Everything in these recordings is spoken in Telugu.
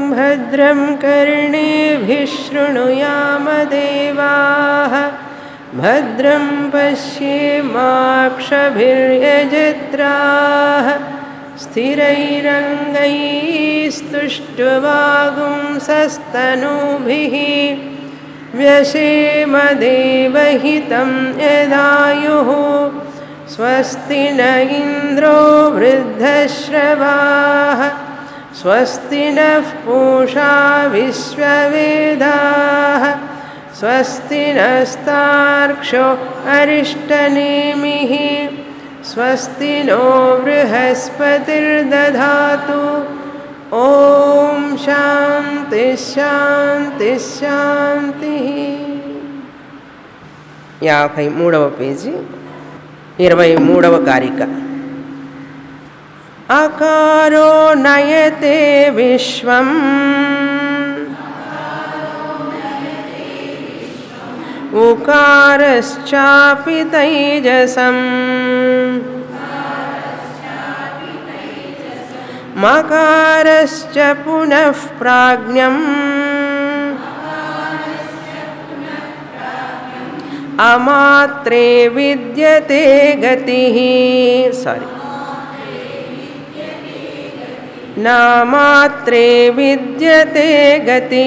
भद्रं कर्णेभिः शृणुयामदेवाः भद्रं पश्येमाक्षभिर्यजत्राः स्थिरैरङ्गैस्तुष्टुवागुंसस्तनूभिः व्यशेमदेवहितं यदायुः स्वस्ति न इन्द्रो वृद्धश्रवाः स्वस्ति नः पूषा विश्ववेदाः स्वस्ति नस्तार्क्ष्यो अरिष्टनेमिः स्वस्ति नो बृहस्पतिर्दधातु ॐ शान्तिः शान्तिः शान्तिः యాభై మూడవ పేజీ ఇరవై మూడవ కారిక అకారో నయతే విశ్వం ఉకారశ్చాపి తైజసం మకారశ్చ పునః ప్రాజ్ఞం అమాత్రే విద్యతే గతి సారీ నామాత్రే విద్యతే గతి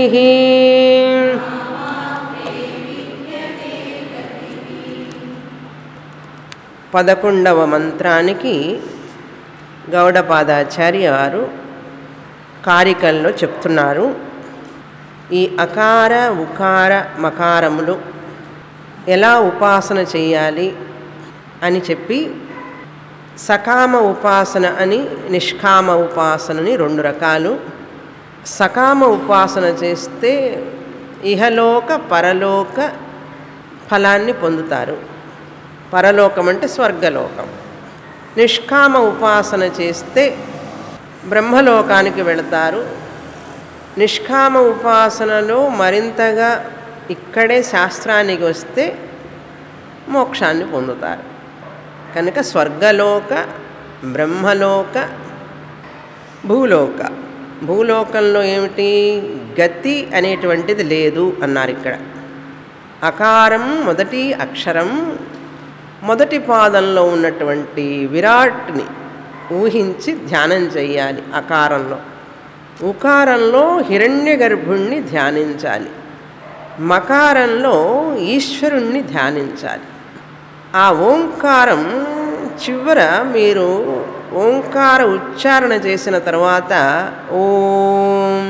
పదకొండవ మంత్రానికి గౌడపాదాచార్య వారు కారికల్లో చెప్తున్నారు ఈ అకార ఉకార మకారములు ఎలా ఉపాసన చేయాలి అని చెప్పి సకామ ఉపాసన అని నిష్కామ ఉపాసనని రెండు రకాలు సకామ ఉపాసన చేస్తే ఇహలోక పరలోక ఫలాన్ని పొందుతారు పరలోకం అంటే స్వర్గలోకం నిష్కామ ఉపాసన చేస్తే బ్రహ్మలోకానికి వెళతారు నిష్కామ ఉపాసనలో మరింతగా ఇక్కడే శాస్త్రానికి వస్తే మోక్షాన్ని పొందుతారు కనుక స్వర్గలోక బ్రహ్మలోక భూలోక భూలోకంలో ఏమిటి గతి అనేటువంటిది లేదు అన్నారు ఇక్కడ అకారం మొదటి అక్షరం మొదటి పాదంలో ఉన్నటువంటి విరాట్ని ఊహించి ధ్యానం చేయాలి అకారంలో ఉకారంలో హిరణ్య గర్భుణ్ణి ధ్యానించాలి మకారంలో ఈశ్వరుణ్ణి ధ్యానించాలి ఆ ఓంకారం చివర మీరు ఓంకార ఉచ్చారణ చేసిన తర్వాత ఓం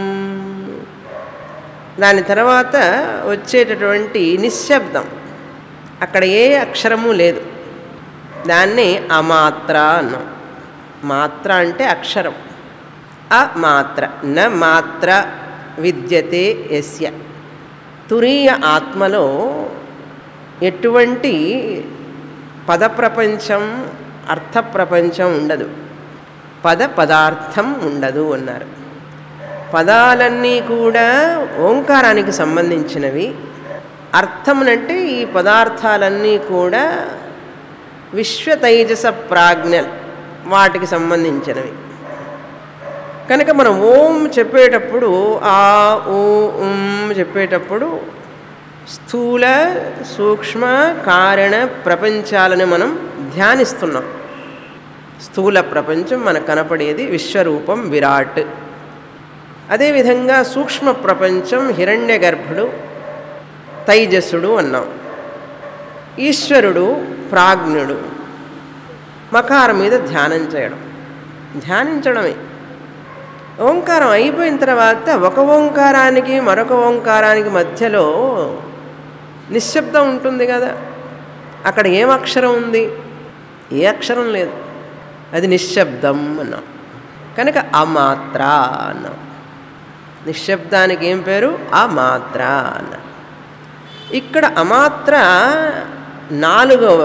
దాని తర్వాత వచ్చేటటువంటి నిశ్శబ్దం అక్కడ ఏ అక్షరము లేదు దాన్ని అమాత్ర అన్నాం మాత్ర అంటే అక్షరం అమాత్ర న మాత్ర విద్యతే ఎస్య తురీయ ఆత్మలో ఎటువంటి పద ప్రపంచం అర్థ ప్రపంచం ఉండదు పద పదార్థం ఉండదు అన్నారు పదాలన్నీ కూడా ఓంకారానికి సంబంధించినవి అర్థమునంటే ఈ పదార్థాలన్నీ కూడా విశ్వతైజస ప్రాజ్ఞ వాటికి సంబంధించినవి కనుక మనం ఓం చెప్పేటప్పుడు ఆ ఓ ఉం చెప్పేటప్పుడు స్థూల సూక్ష్మ కారణ ప్రపంచాలను మనం ధ్యానిస్తున్నాం స్థూల ప్రపంచం మనకు కనపడేది విశ్వరూపం విరాట్ అదేవిధంగా సూక్ష్మ ప్రపంచం హిరణ్య గర్భుడు తైజసుడు అన్నాం ఈశ్వరుడు ప్రాజ్ఞుడు మకారం మీద ధ్యానం చేయడం ధ్యానించడమే ఓంకారం అయిపోయిన తర్వాత ఒక ఓంకారానికి మరొక ఓంకారానికి మధ్యలో నిశ్శబ్దం ఉంటుంది కదా అక్కడ ఏం అక్షరం ఉంది ఏ అక్షరం లేదు అది నిశ్శబ్దం అన్నాం కనుక అమాత్ర అన్నాం నిశ్శబ్దానికి ఏం పేరు అమాత్ర అన్నాం ఇక్కడ అమాత్ర నాలుగవ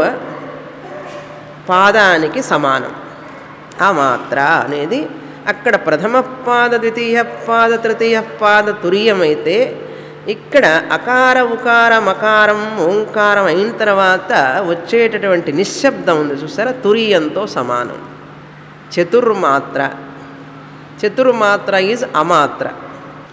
పాదానికి సమానం అమాత్ర అనేది అక్కడ ప్రథమ పాద ద్వితీయ పాద తృతీయ పాద తురీయమైతే ఇక్కడ అకార ఉకార మకారం ఓంకారం అయిన తర్వాత వచ్చేటటువంటి నిశ్శబ్దం ఉంది చూసారా తురీయంతో సమానం చతుర్మాత్ర చతుర్మాత్ర ఈజ్ అమాత్ర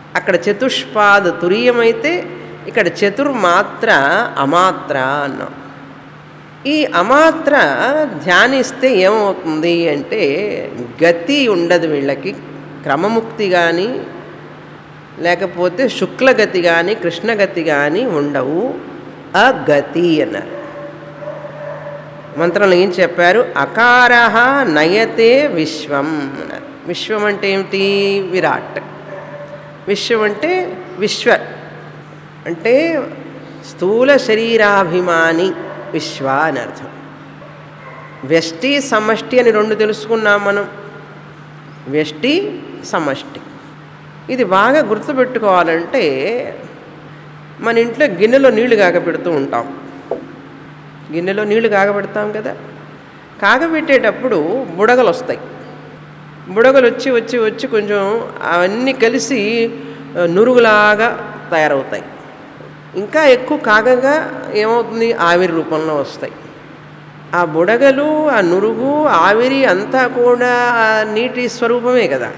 అక్కడ చతుష్పాద తురీయమైతే ఇక్కడ చతుర్మాత్ర అమాత్ర అన్నాం ఈ అమాత్ర ధ్యానిస్తే ఏమవుతుంది అంటే గతి ఉండదు వీళ్ళకి క్రమముక్తి కానీ లేకపోతే శుక్లగతి కానీ కృష్ణగతి కానీ ఉండవు అగతి అన్నారు మంత్రంలో ఏం చెప్పారు అకార నయతే విశ్వం అన్నారు విశ్వం అంటే ఏమిటి విరాట్ విశ్వం అంటే విశ్వ అంటే స్థూల శరీరాభిమాని విశ్వ అని అర్థం వ్యష్టి సమష్టి అని రెండు తెలుసుకున్నాం మనం వ్యష్టి సమష్టి ఇది బాగా గుర్తుపెట్టుకోవాలంటే మన ఇంట్లో గిన్నెలో నీళ్లు కాగపెడుతూ ఉంటాం గిన్నెలో నీళ్లు కాగబెడతాం కదా కాగబెట్టేటప్పుడు బుడగలు వస్తాయి బుడగలు వచ్చి వచ్చి వచ్చి కొంచెం అవన్నీ కలిసి ఆ, నురుగులాగా తయారవుతాయి ఇంకా ఎక్కువ కాగగా ఏమవుతుంది ఆవిరి రూపంలో వస్తాయి ఆ బుడగలు ఆ నురుగు ఆవిరి అంతా కూడా ఆ నీటి స్వరూపమే కదా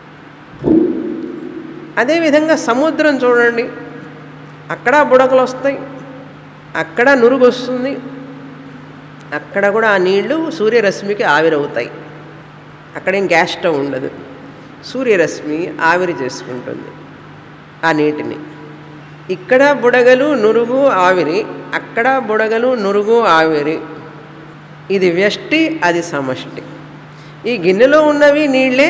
అదేవిధంగా సముద్రం చూడండి అక్కడ బుడగలు వస్తాయి అక్కడ నురుగు వస్తుంది అక్కడ కూడా ఆ నీళ్లు సూర్యరశ్మికి ఆవిరవుతాయి అక్కడేం గ్యాస్ స్టవ్ ఉండదు సూర్యరశ్మి ఆవిరి చేసుకుంటుంది ఆ నీటిని ఇక్కడ బుడగలు నురుగు ఆవిరి అక్కడ బుడగలు నురుగు ఆవిరి ఇది వ్యష్టి అది సమష్టి ఈ గిన్నెలో ఉన్నవి నీళ్ళే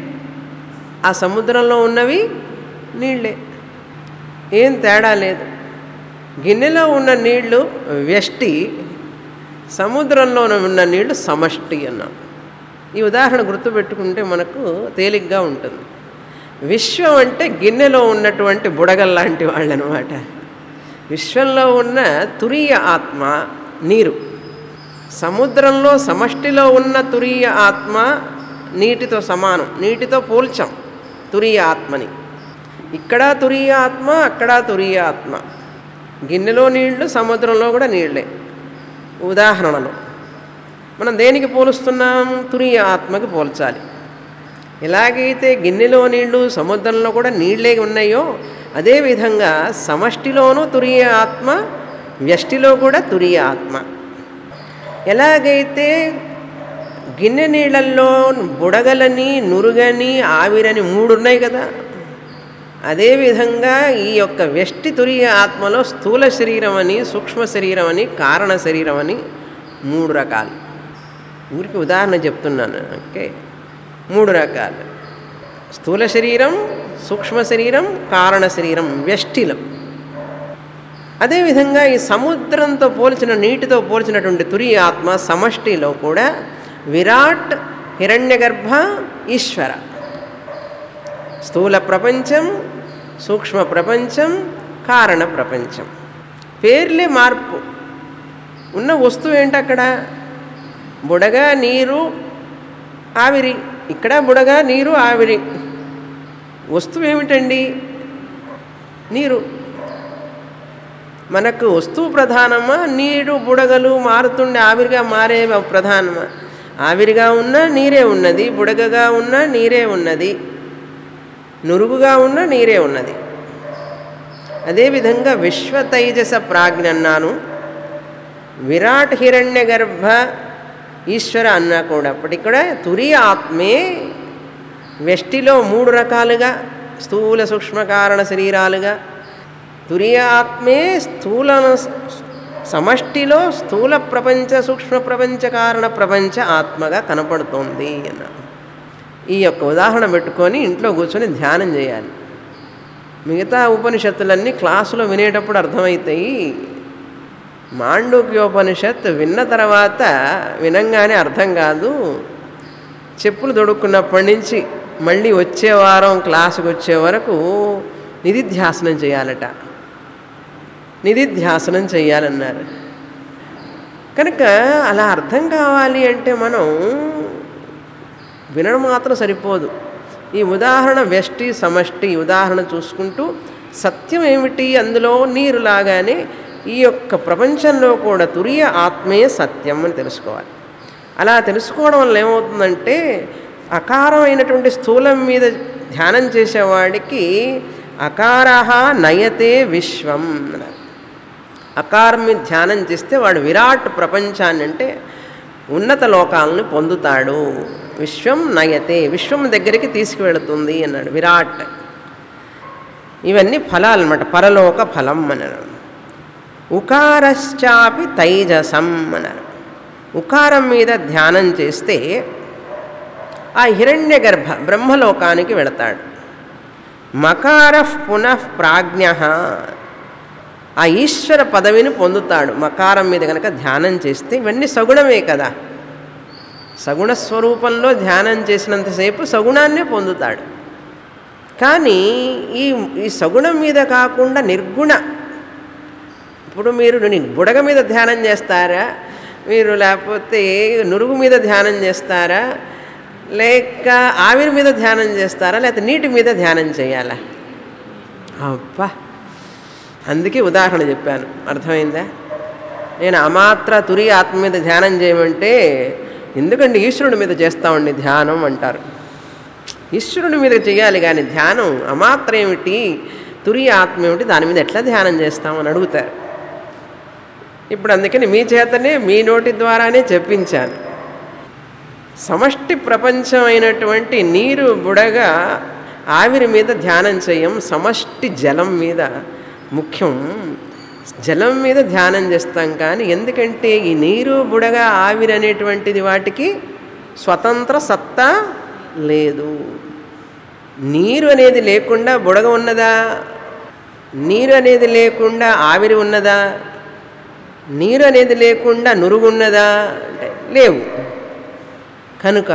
ఆ సముద్రంలో ఉన్నవి నీళ్ళే ఏం తేడా లేదు గిన్నెలో ఉన్న నీళ్లు వ్యష్టి సముద్రంలో ఉన్న నీళ్లు సమష్టి అన్నాం ఈ ఉదాహరణ గుర్తుపెట్టుకుంటే మనకు తేలిగ్గా ఉంటుంది విశ్వం అంటే గిన్నెలో ఉన్నటువంటి బుడగల్ లాంటి వాళ్ళు అనమాట విశ్వంలో ఉన్న తురీయ ఆత్మ నీరు సముద్రంలో సమష్టిలో ఉన్న తురీయ ఆత్మ నీటితో సమానం నీటితో పోల్చాం తురీయ ఆత్మని ఇక్కడ తురీయ ఆత్మ అక్కడ తురీయ ఆత్మ గిన్నెలో నీళ్లు సముద్రంలో కూడా నీళ్ళే ఉదాహరణలు మనం దేనికి పోలుస్తున్నాం తురీయ ఆత్మకి పోల్చాలి ఎలాగైతే గిన్నెలో నీళ్లు సముద్రంలో కూడా నీళ్ళే ఉన్నాయో అదేవిధంగా సమష్టిలోనూ తురీయ ఆత్మ వ్యష్టిలో కూడా తురీయ ఆత్మ ఎలాగైతే గిన్నె నీళ్ళల్లో బుడగలని నురుగని ఆవిరని మూడు ఉన్నాయి కదా అదేవిధంగా ఈ యొక్క వ్యష్టి తురియ ఆత్మలో స్థూల శరీరం అని సూక్ష్మ శరీరం అని కారణ శరీరం అని మూడు రకాలు ఊరికి ఉదాహరణ చెప్తున్నాను ఓకే మూడు రకాలు స్థూల శరీరం సూక్ష్మ శరీరం కారణ శరీరం వ్యష్టిలో అదేవిధంగా ఈ సముద్రంతో పోల్చిన నీటితో పోల్చినటువంటి తురి ఆత్మ సమష్టిలో కూడా విరాట్ హిరణ్యగర్భ ఈశ్వర స్థూల ప్రపంచం సూక్ష్మ ప్రపంచం కారణ ప్రపంచం పేర్లే మార్పు ఉన్న వస్తువు ఏంటి అక్కడ బుడగ నీరు ఆవిరి ఇక్కడ బుడగ నీరు ఆవిరి వస్తువు ఏమిటండి నీరు మనకు వస్తువు ప్రధానమా నీరు బుడగలు మారుతుండే ఆవిరిగా మారే ప్రధానమా ఆవిరిగా ఉన్న నీరే ఉన్నది బుడగగా ఉన్న నీరే ఉన్నది నురుగుగా ఉన్న నీరే ఉన్నది అదేవిధంగా విశ్వ తైజస ప్రాజ్ఞ అన్నాను విరాట్ హిరణ్య గర్భ ఈశ్వర అన్నా కూడా అప్పటికి కూడా తురి ఆత్మే వ్యష్టిలో మూడు రకాలుగా స్థూల సూక్ష్మ కారణ శరీరాలుగా తురియ ఆత్మే స్థూల సమష్టిలో స్థూల ప్రపంచ సూక్ష్మ ప్రపంచ కారణ ప్రపంచ ఆత్మగా కనపడుతోంది అన్న ఈ యొక్క ఉదాహరణ పెట్టుకొని ఇంట్లో కూర్చొని ధ్యానం చేయాలి మిగతా ఉపనిషత్తులన్నీ క్లాసులో వినేటప్పుడు అర్థమవుతాయి మాండూక్యోపనిషత్ విన్న తర్వాత వినంగానే అర్థం కాదు చెప్పులు దొడుక్కున్నప్పటి నుంచి మళ్ళీ వచ్చే వారం క్లాసుకు వచ్చే వరకు నిధిధ్యాసనం చేయాలట నిధిధ్యాసనం చేయాలన్నారు కనుక అలా అర్థం కావాలి అంటే మనం వినడం మాత్రం సరిపోదు ఈ ఉదాహరణ వ్యష్టి సమష్టి ఉదాహరణ చూసుకుంటూ సత్యం ఏమిటి అందులో నీరు లాగానే ఈ యొక్క ప్రపంచంలో కూడా తురియ ఆత్మే సత్యం అని తెలుసుకోవాలి అలా తెలుసుకోవడం వల్ల ఏమవుతుందంటే అకారమైనటువంటి స్థూలం మీద ధ్యానం చేసేవాడికి అకార నయతే విశ్వం అన్నారు అకారం మీద ధ్యానం చేస్తే వాడు విరాట్ ప్రపంచాన్ని అంటే ఉన్నత లోకాలను పొందుతాడు విశ్వం నయతే విశ్వం దగ్గరికి తీసుకువెళుతుంది అన్నాడు విరాట్ ఇవన్నీ ఫలాలు అన్నమాట పరలోక ఫలం అన్నారు ఉకారశ్చాపి తైజసం అన్నారు ఉకారం మీద ధ్యానం చేస్తే ఆ హిరణ్య గర్భ బ్రహ్మలోకానికి వెళతాడు మకార పునః ప్రాజ్ఞ ఆ ఈశ్వర పదవిని పొందుతాడు మకారం మీద కనుక ధ్యానం చేస్తే ఇవన్నీ సగుణమే కదా సగుణ స్వరూపంలో ధ్యానం చేసినంతసేపు సగుణాన్నే పొందుతాడు కానీ ఈ ఈ సగుణం మీద కాకుండా నిర్గుణ ఇప్పుడు మీరు ని- బుడగ మీద ధ్యానం చేస్తారా మీరు లేకపోతే నురుగు మీద ధ్యానం చేస్తారా లేక ఆవిరి మీద ధ్యానం చేస్తారా లేకపోతే నీటి మీద ధ్యానం చేయాలా అబ్బా అందుకే ఉదాహరణ చెప్పాను అర్థమైందా నేను అమాత్ర తురి ఆత్మ మీద ధ్యానం చేయమంటే ఎందుకండి ఈశ్వరుడి మీద చేస్తామండి ధ్యానం అంటారు ఈశ్వరుని మీద చేయాలి కానీ ధ్యానం అమాత్ర ఏమిటి తురి ఆత్మ ఏమిటి దాని మీద ఎట్లా ధ్యానం చేస్తామని అడుగుతారు ఇప్పుడు అందుకని మీ చేతనే మీ నోటి ద్వారానే చెప్పించాను సమష్టి ప్రపంచం అయినటువంటి నీరు బుడగ ఆవిరి మీద ధ్యానం చేయం సమష్టి జలం మీద ముఖ్యం జలం మీద ధ్యానం చేస్తాం కానీ ఎందుకంటే ఈ నీరు బుడగ ఆవిరి అనేటువంటిది వాటికి స్వతంత్ర సత్తా లేదు నీరు అనేది లేకుండా బుడగ ఉన్నదా నీరు అనేది లేకుండా ఆవిరి ఉన్నదా నీరు అనేది లేకుండా నురుగు ఉన్నదా అంటే లేవు కనుక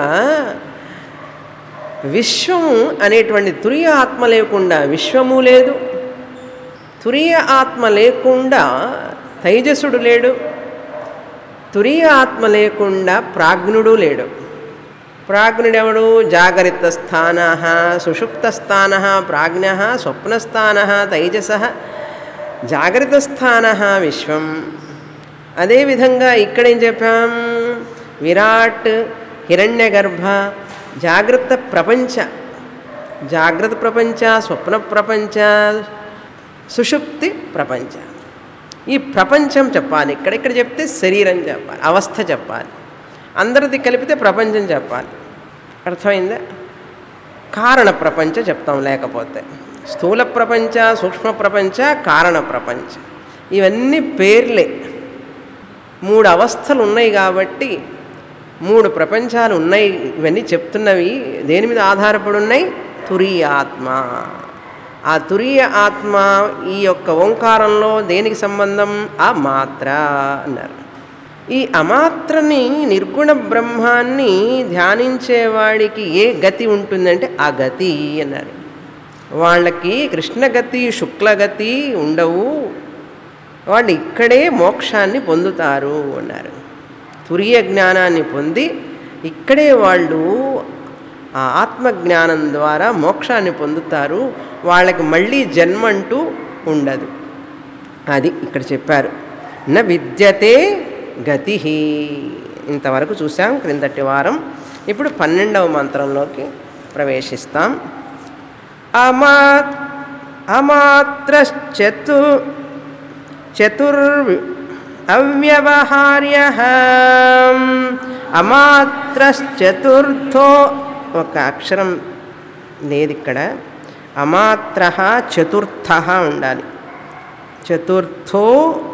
విశ్వము అనేటువంటి తురియ ఆత్మ లేకుండా విశ్వము లేదు తురియ ఆత్మ లేకుండా తైజసుడు లేడు తురియ ఆత్మ లేకుండా ప్రాజ్ఞుడు లేడు ప్రాజ్ఞుడెవడు జాగరిత స్థాన సుషుప్త స్థాన ప్రాజ్ఞ స్వప్నస్థాన తైజస జాగరిత స్థాన విశ్వం అదేవిధంగా ఇక్కడ ఏం చెప్పాం విరాట్ హిరణ్య గర్భ జాగ్రత్త ప్రపంచ జాగ్రత్త ప్రపంచ స్వప్న ప్రపంచ సుషుప్తి ప్రపంచ ఈ ప్రపంచం చెప్పాలి ఇక్కడ ఇక్కడ చెప్తే శరీరం చెప్పాలి అవస్థ చెప్పాలి అందరిది కలిపితే ప్రపంచం చెప్పాలి అర్థమైందా కారణ ప్రపంచ చెప్తాం లేకపోతే స్థూల ప్రపంచ సూక్ష్మ ప్రపంచ కారణ ప్రపంచ ఇవన్నీ పేర్లే మూడు అవస్థలు ఉన్నాయి కాబట్టి మూడు ప్రపంచాలు ఉన్నాయి ఇవన్నీ చెప్తున్నవి దేని మీద ఆధారపడి ఉన్నాయి తురీయ ఆత్మ ఆ తురీయ ఆత్మ ఈ యొక్క ఓంకారంలో దేనికి సంబంధం ఆ మాత్ర అన్నారు ఈ అమాత్రని నిర్గుణ బ్రహ్మాన్ని ధ్యానించేవాడికి ఏ గతి ఉంటుందంటే ఆ గతి అన్నారు వాళ్ళకి కృష్ణగతి శుక్లగతి ఉండవు వాళ్ళు ఇక్కడే మోక్షాన్ని పొందుతారు అన్నారు తురియ జ్ఞానాన్ని పొంది ఇక్కడే వాళ్ళు ఆ ఆత్మజ్ఞానం ద్వారా మోక్షాన్ని పొందుతారు వాళ్ళకి మళ్ళీ జన్మ అంటూ ఉండదు అది ఇక్కడ చెప్పారు న విద్యతే గతి ఇంతవరకు చూసాం క్రిందటి వారం ఇప్పుడు పన్నెండవ మంత్రంలోకి ప్రవేశిస్తాం అమా అమాత్రశ్చతు చతుర్వి అవ్యవహార్య అమాత్రశ్చతుర్థో ఒక అక్షరం లేదు ఇక్కడ అమాత్ర చతుర్థ ఉండాలి చతుర్థో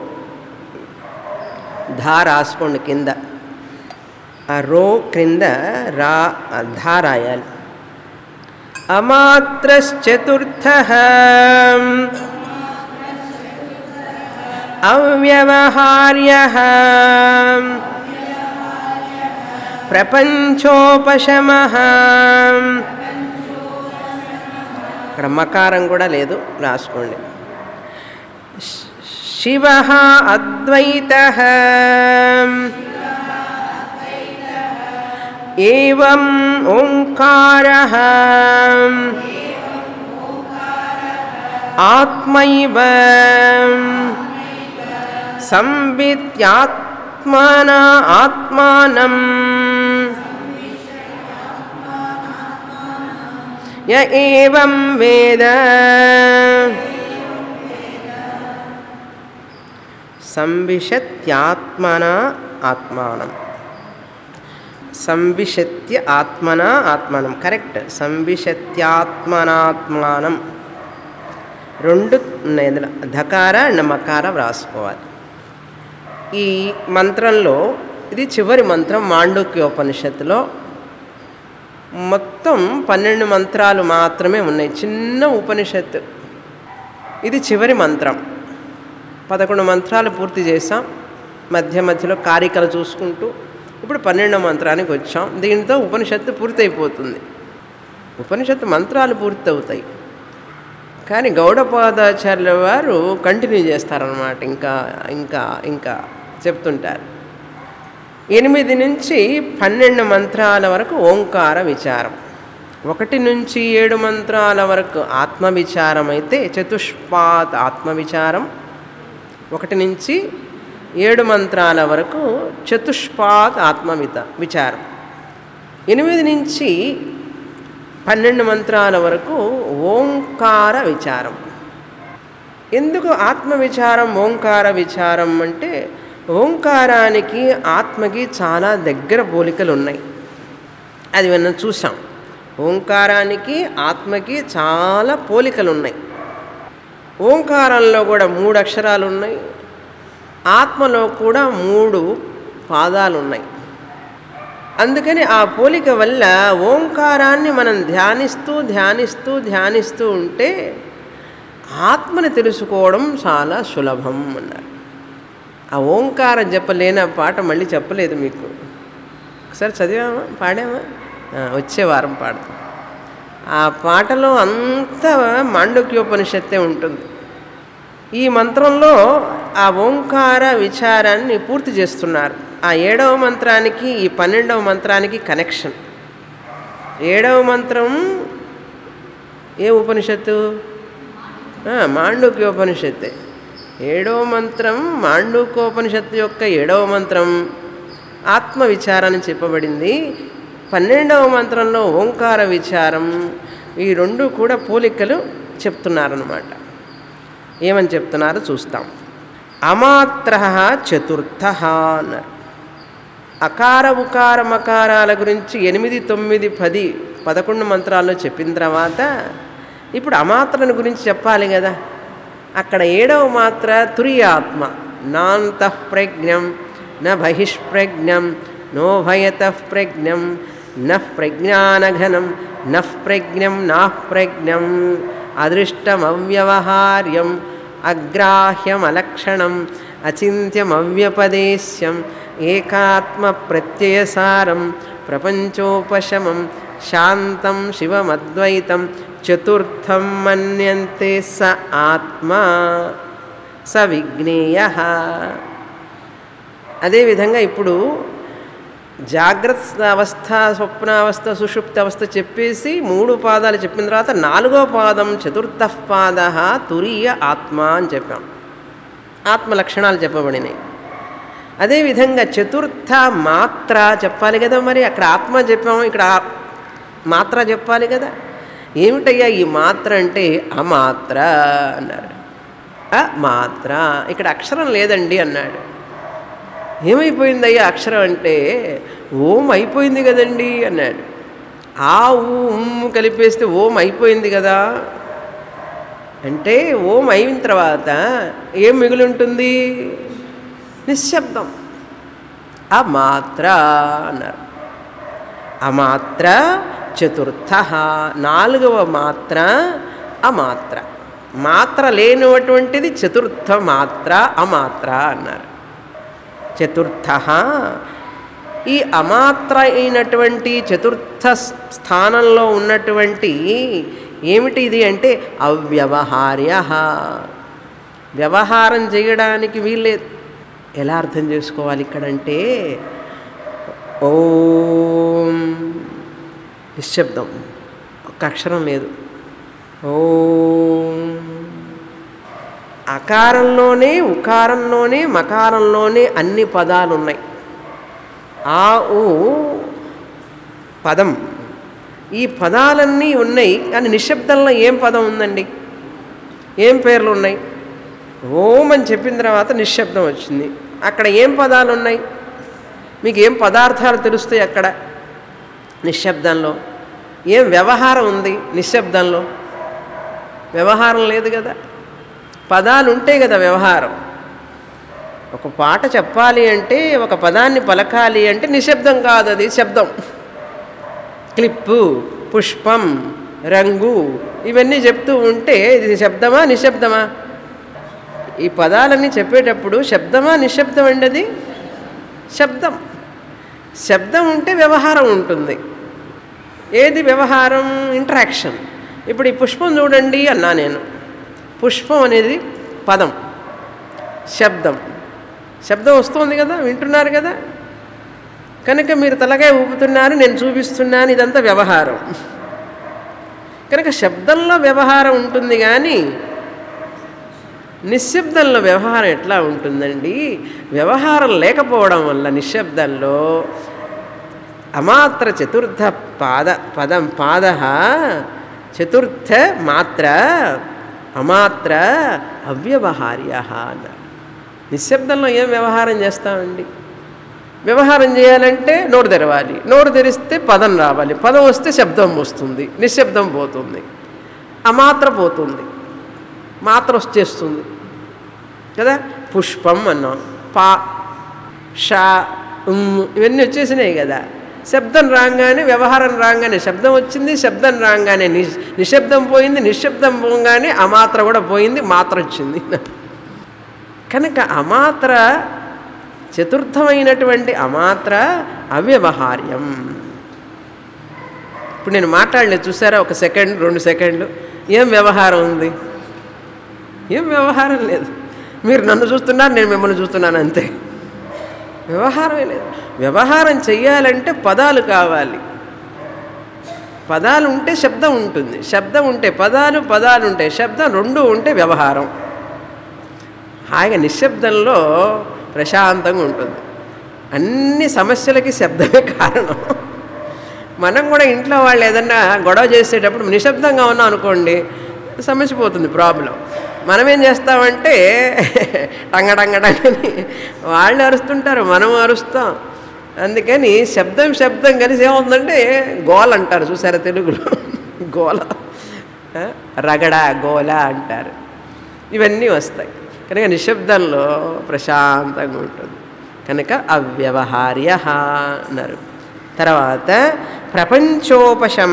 ధా రాసుకోండి కింద ఆ రో క్రింద రా ధా రాయాలి అమాత్రశ్చతుర్థ అవ్యవహార్య ప్రపంచోపశమ ఇక్కడ మకారం కూడా లేదు రాసుకోండి శివ అద్వైత ఏం ఓంకార ఆత్మైవ సంవిత్యాత్మన ఆత్మానం య ఏవం వేద సంవిశత్యాత్మన ఆత్మానం సంవిశత్య ఆత్మన ఆత్మానం కరెక్ట్ సంవిశత్యాత్మనాత్మానం రెండు ఉన్నాయి అందులో ధకార అండ్ మకార వ్రాసుకోవాలి ఈ మంత్రంలో ఇది చివరి మంత్రం మాండూక్యోపనిషత్తులో మొత్తం పన్నెండు మంత్రాలు మాత్రమే ఉన్నాయి చిన్న ఉపనిషత్తు ఇది చివరి మంత్రం పదకొండు మంత్రాలు పూర్తి చేసాం మధ్య మధ్యలో కారికలు చూసుకుంటూ ఇప్పుడు పన్నెండో మంత్రానికి వచ్చాం దీంతో ఉపనిషత్తు పూర్తయిపోతుంది ఉపనిషత్తు మంత్రాలు పూర్తవుతాయి కానీ గౌడపాదాచార్యుల వారు కంటిన్యూ చేస్తారనమాట ఇంకా ఇంకా ఇంకా చెప్తుంటారు ఎనిమిది నుంచి పన్నెండు మంత్రాల వరకు ఓంకార విచారం ఒకటి నుంచి ఏడు మంత్రాల వరకు ఆత్మ విచారం అయితే చతుష్పాత్ ఆత్మ విచారం ఒకటి నుంచి ఏడు మంత్రాల వరకు చతుష్పాత్ ఆత్మవిత విచారం ఎనిమిది నుంచి పన్నెండు మంత్రాల వరకు ఓంకార విచారం ఎందుకు ఆత్మ విచారం ఓంకార విచారం అంటే ఓంకారానికి ఆత్మకి చాలా దగ్గర పోలికలు ఉన్నాయి అది మనం చూసాం ఓంకారానికి ఆత్మకి చాలా పోలికలు ఉన్నాయి ఓంకారంలో కూడా మూడు అక్షరాలు ఉన్నాయి ఆత్మలో కూడా మూడు పాదాలు ఉన్నాయి అందుకని ఆ పోలిక వల్ల ఓంకారాన్ని మనం ధ్యానిస్తూ ధ్యానిస్తూ ధ్యానిస్తూ ఉంటే ఆత్మని తెలుసుకోవడం చాలా సులభం అన్నారు ఆ ఓంకార జపలేని ఆ పాట మళ్ళీ చెప్పలేదు మీకు ఒకసారి చదివామా పాడామా ఆ, వచ్చే వారం పాడతాం ఆ పాటలో అంతా మాండక్యోపనిషత్తే ఉంటుంది ఈ మంత్రంలో ఆ ఓంకార విచారాన్ని పూర్తి చేస్తున్నారు ఆ ఏడవ మంత్రానికి ఈ పన్నెండవ మంత్రానికి కనెక్షన్ ఏడవ మంత్రం ఏ ఉపనిషత్తు ఆ, మాండూక్యోపనిషత్తే ఏడవ మంత్రం మాండూకోపనిషత్తు యొక్క ఏడవ మంత్రం ఆత్మ విచారాన్ని చెప్పబడింది పన్నెండవ మంత్రంలో ఓంకార విచారం ఈ రెండు కూడా పోలికలు చెప్తున్నారన్నమాట ఏమని చెప్తున్నారో చూస్తాం అమాత్ర చతుర్థ అన్నారు అకార ఉకార మకారాల గురించి ఎనిమిది తొమ్మిది పది పదకొండు మంత్రాల్లో చెప్పిన తర్వాత ఇప్పుడు అమాత్రను గురించి చెప్పాలి కదా అక్కడ ఏడవ మాత్ర తురియాత్మ నాంతః ప్రజ్ఞం న బహిష్ప్రజ్ఞం నో భయతః ప్రజ్ఞం నః ప్రజ్ఞానఘనం నః ప్రజ్ఞం నాః ప్రజ్ఞం అదృష్టమవ్యవహార్యం అగ్రాహ్యమలక్షణం అచింత్యమవ్యపదేశ్యం ఏకాత్మ ప్రత్యయసారం ప్రపంచోపశమం శాంతం శివమద్వైతం చతుర్థం మన్యంతే స ఆత్మ స విజ్ఞేయ అదేవిధంగా ఇప్పుడు జాగ్రత్త అవస్థ స్వప్నావస్థ సుషుప్త అవస్థ చెప్పేసి మూడు పాదాలు చెప్పిన తర్వాత నాలుగో పాదం చతుర్థ పాద తురీయ ఆత్మ అని చెప్పాం ఆత్మ లక్షణాలు చెప్పబడినాయి అదేవిధంగా చతుర్థ మాత్ర చెప్పాలి కదా మరి అక్కడ ఆత్మ చెప్పాము ఇక్కడ ఆ- మాత్ర చెప్పాలి కదా ఏమిటయ్యా ఈ మాత్ర అంటే అమాత్ర అన్నారు అ మాత్ర ఇక్కడ అక్షరం లేదండి అన్నాడు ఏమైపోయిందయ్యా అక్షరం అంటే ఓం అయిపోయింది కదండి అన్నాడు ఆ ఊ ఉమ్ము కలిపేస్తే ఓం అయిపోయింది కదా అంటే ఓం అయిన తర్వాత ఏం మిగిలి ఉంటుంది నిశ్శబ్దం ఆ మాత్ర అన్నారు అమాత్ర చతుర్థ నాలుగవ మాత్ర అమాత్ర మాత్ర లేనటువంటిది చతుర్థ మాత్ర అమాత్ర అన్నారు చతుర్థ ఈ అమాత్ర అయినటువంటి చతుర్థ స్థానంలో ఉన్నటువంటి ఏమిటి ఇది అంటే అవ్యవహార్య వ్యవహారం చేయడానికి వీల్లేదు ఎలా అర్థం చేసుకోవాలి ఇక్కడంటే ఓం నిశ్శబ్దం ఒక్క అక్షరం లేదు ఓం అకారంలోనే ఉకారంలోనే మకారంలోనే అన్ని పదాలు ఉన్నాయి ఆ ఊ పదం ఈ పదాలన్నీ ఉన్నాయి కానీ నిశ్శబ్దంలో ఏం పదం ఉందండి ఏం పేర్లు ఉన్నాయి ఓం అని చెప్పిన తర్వాత నిశ్శబ్దం వచ్చింది అక్కడ ఏం పదాలు ఉన్నాయి మీకు ఏం పదార్థాలు తెలుస్తాయి అక్కడ నిశ్శబ్దంలో ఏం వ్యవహారం ఉంది నిశ్శబ్దంలో వ్యవహారం లేదు కదా పదాలు ఉంటాయి కదా వ్యవహారం ఒక పాట చెప్పాలి అంటే ఒక పదాన్ని పలకాలి అంటే నిశ్శబ్దం కాదు అది శబ్దం క్లిప్పు పుష్పం రంగు ఇవన్నీ చెప్తూ ఉంటే ఇది శబ్దమా నిశ్శబ్దమా ఈ పదాలన్నీ చెప్పేటప్పుడు శబ్దమా నిశ్శబ్దం అండి అది శబ్దం శబ్దం ఉంటే వ్యవహారం ఉంటుంది ఏది వ్యవహారం ఇంటరాక్షన్ ఇప్పుడు ఈ పుష్పం చూడండి అన్నా నేను పుష్పం అనేది పదం శబ్దం శబ్దం వస్తుంది కదా వింటున్నారు కదా కనుక మీరు తలకాయ ఊపుతున్నారు నేను చూపిస్తున్నాను ఇదంతా వ్యవహారం కనుక శబ్దంలో వ్యవహారం ఉంటుంది కానీ నిశ్శబ్దంలో వ్యవహారం ఎట్లా ఉంటుందండి వ్యవహారం లేకపోవడం వల్ల నిశ్శబ్దంలో అమాత్ర చతుర్థ పాద పదం పాద చతుర్థ మాత్ర అమాత్ర అవ్యవహార్య అన్నారు నిశ్శబ్దంలో ఏం వ్యవహారం చేస్తామండి వ్యవహారం చేయాలంటే నోరు తెరవాలి నోరు తెరిస్తే పదం రావాలి పదం వస్తే శబ్దం వస్తుంది నిశ్శబ్దం పోతుంది అమాత్ర పోతుంది మాత్ర వచ్చేస్తుంది కదా పుష్పం అన్నాం పా షా ఉమ్ ఇవన్నీ వచ్చేసినాయి కదా శబ్దం రాగానే వ్యవహారం రాగానే శబ్దం వచ్చింది శబ్దం రాగానే ని నిశ్శబ్దం పోయింది నిశ్శబ్దం పోగానే అమాత్ర కూడా పోయింది మాత్ర వచ్చింది కనుక అమాత్ర చతుర్థమైనటువంటి అమాత్ర అవ్యవహార్యం ఇప్పుడు నేను మాట్లాడలేదు చూసారా ఒక సెకండ్ రెండు సెకండ్లు ఏం వ్యవహారం ఉంది ఏం వ్యవహారం లేదు మీరు నన్ను చూస్తున్నారు నేను మిమ్మల్ని చూస్తున్నాను అంతే వ్యవహారమే లేదు వ్యవహారం చెయ్యాలంటే పదాలు కావాలి పదాలు ఉంటే శబ్దం ఉంటుంది శబ్దం ఉంటే పదాలు పదాలు ఉంటే శబ్దం రెండు ఉంటే వ్యవహారం హాయిగా నిశ్శబ్దంలో ప్రశాంతంగా ఉంటుంది అన్ని సమస్యలకి శబ్దమే కారణం మనం కూడా ఇంట్లో వాళ్ళు ఏదన్నా గొడవ చేసేటప్పుడు నిశ్శబ్దంగా ఉన్నాం అనుకోండి సమస్య పోతుంది ప్రాబ్లం మనం ఏం చేస్తామంటే టంగటంగటంగని వాళ్ళు అరుస్తుంటారు మనం అరుస్తాం అందుకని శబ్దం శబ్దం కలిసి ఏమవుతుందంటే గోల అంటారు చూసారా తెలుగులో గోల ఆ, రగడ గోల అంటారు ఇవన్నీ వస్తాయి కనుక నిశ్శబ్దంలో ప్రశాంతంగా ఉంటుంది కనుక అవ్యవహార్య అన్నారు తర్వాత ప్రపంచోపశమ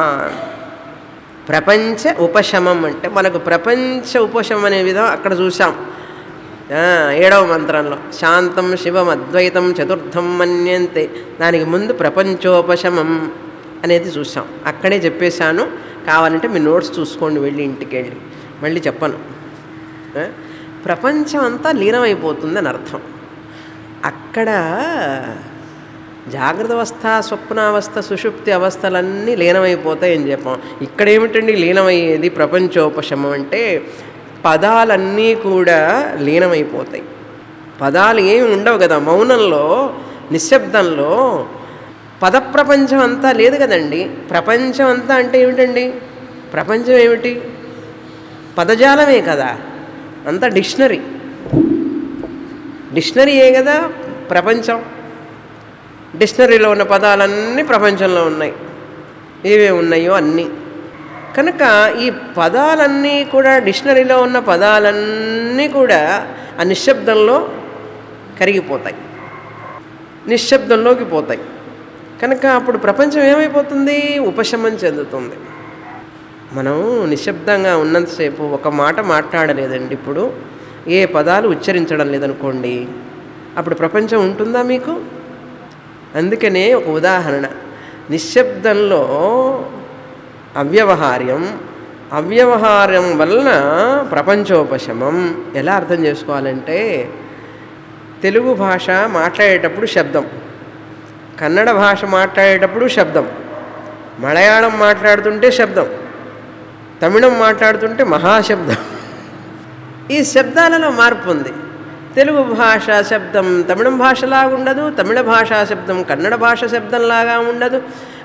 ప్రపంచ ఉపశమం అంటే మనకు ప్రపంచ ఉపశమం అనే విధం అక్కడ చూసాం ఆ, ఏడవ మంత్రంలో శాంతం శివం అద్వైతం చతుర్థం మన్యంతే దానికి ముందు ప్రపంచోపశమం అనేది చూసాం అక్కడే చెప్పేశాను కావాలంటే మీ నోట్స్ చూసుకోండి వెళ్ళి ఇంటికి వెళ్ళి మళ్ళీ చెప్పను ఆ, ప్రపంచం అంతా లీనమైపోతుందని అర్థం అక్కడ జాగ్రత్త అవస్థ స్వప్నావస్థ సుషుప్తి అవస్థలన్నీ లీనమైపోతాయని చెప్పాం ఇక్కడ ఏమిటండి లీనమయ్యేది ప్రపంచోపశమం అంటే పదాలన్నీ కూడా లీనమైపోతాయి పదాలు ఏమి ఉండవు కదా మౌనంలో నిశ్శబ్దంలో పదప్రపంచం అంతా లేదు కదండి ప్రపంచం అంతా అంటే ఏమిటండి ప్రపంచం ఏమిటి పదజాలమే కదా అంతా డిక్షనరీ డిక్షనరీయే కదా ప్రపంచం డిక్షనరీలో ఉన్న పదాలన్నీ ప్రపంచంలో ఉన్నాయి ఏవే ఉన్నాయో అన్నీ కనుక ఈ పదాలన్నీ కూడా డిక్షనరీలో ఉన్న పదాలన్నీ కూడా ఆ నిశ్శబ్దంలో కరిగిపోతాయి నిశ్శబ్దంలోకి పోతాయి కనుక అప్పుడు ప్రపంచం ఏమైపోతుంది ఉపశమం చెందుతుంది మనం నిశ్శబ్దంగా ఉన్నంతసేపు ఒక మాట మాట్లాడలేదండి ఇప్పుడు ఏ పదాలు ఉచ్చరించడం లేదనుకోండి అప్పుడు ప్రపంచం ఉంటుందా మీకు అందుకనే ఒక ఉదాహరణ నిశ్శబ్దంలో అవ్యవహార్యం అవ్యవహార్యం వలన ప్రపంచోపశమం ఎలా అర్థం చేసుకోవాలంటే తెలుగు భాష మాట్లాడేటప్పుడు శబ్దం కన్నడ భాష మాట్లాడేటప్పుడు శబ్దం మలయాళం మాట్లాడుతుంటే శబ్దం తమిళం మాట్లాడుతుంటే మహాశబ్దం ఈ శబ్దాలలో మార్పు ఉంది తెలుగు భాష శబ్దం తమిళం భాషలాగా ఉండదు తమిళ భాషా శబ్దం కన్నడ భాష శబ్దంలాగా ఉండదు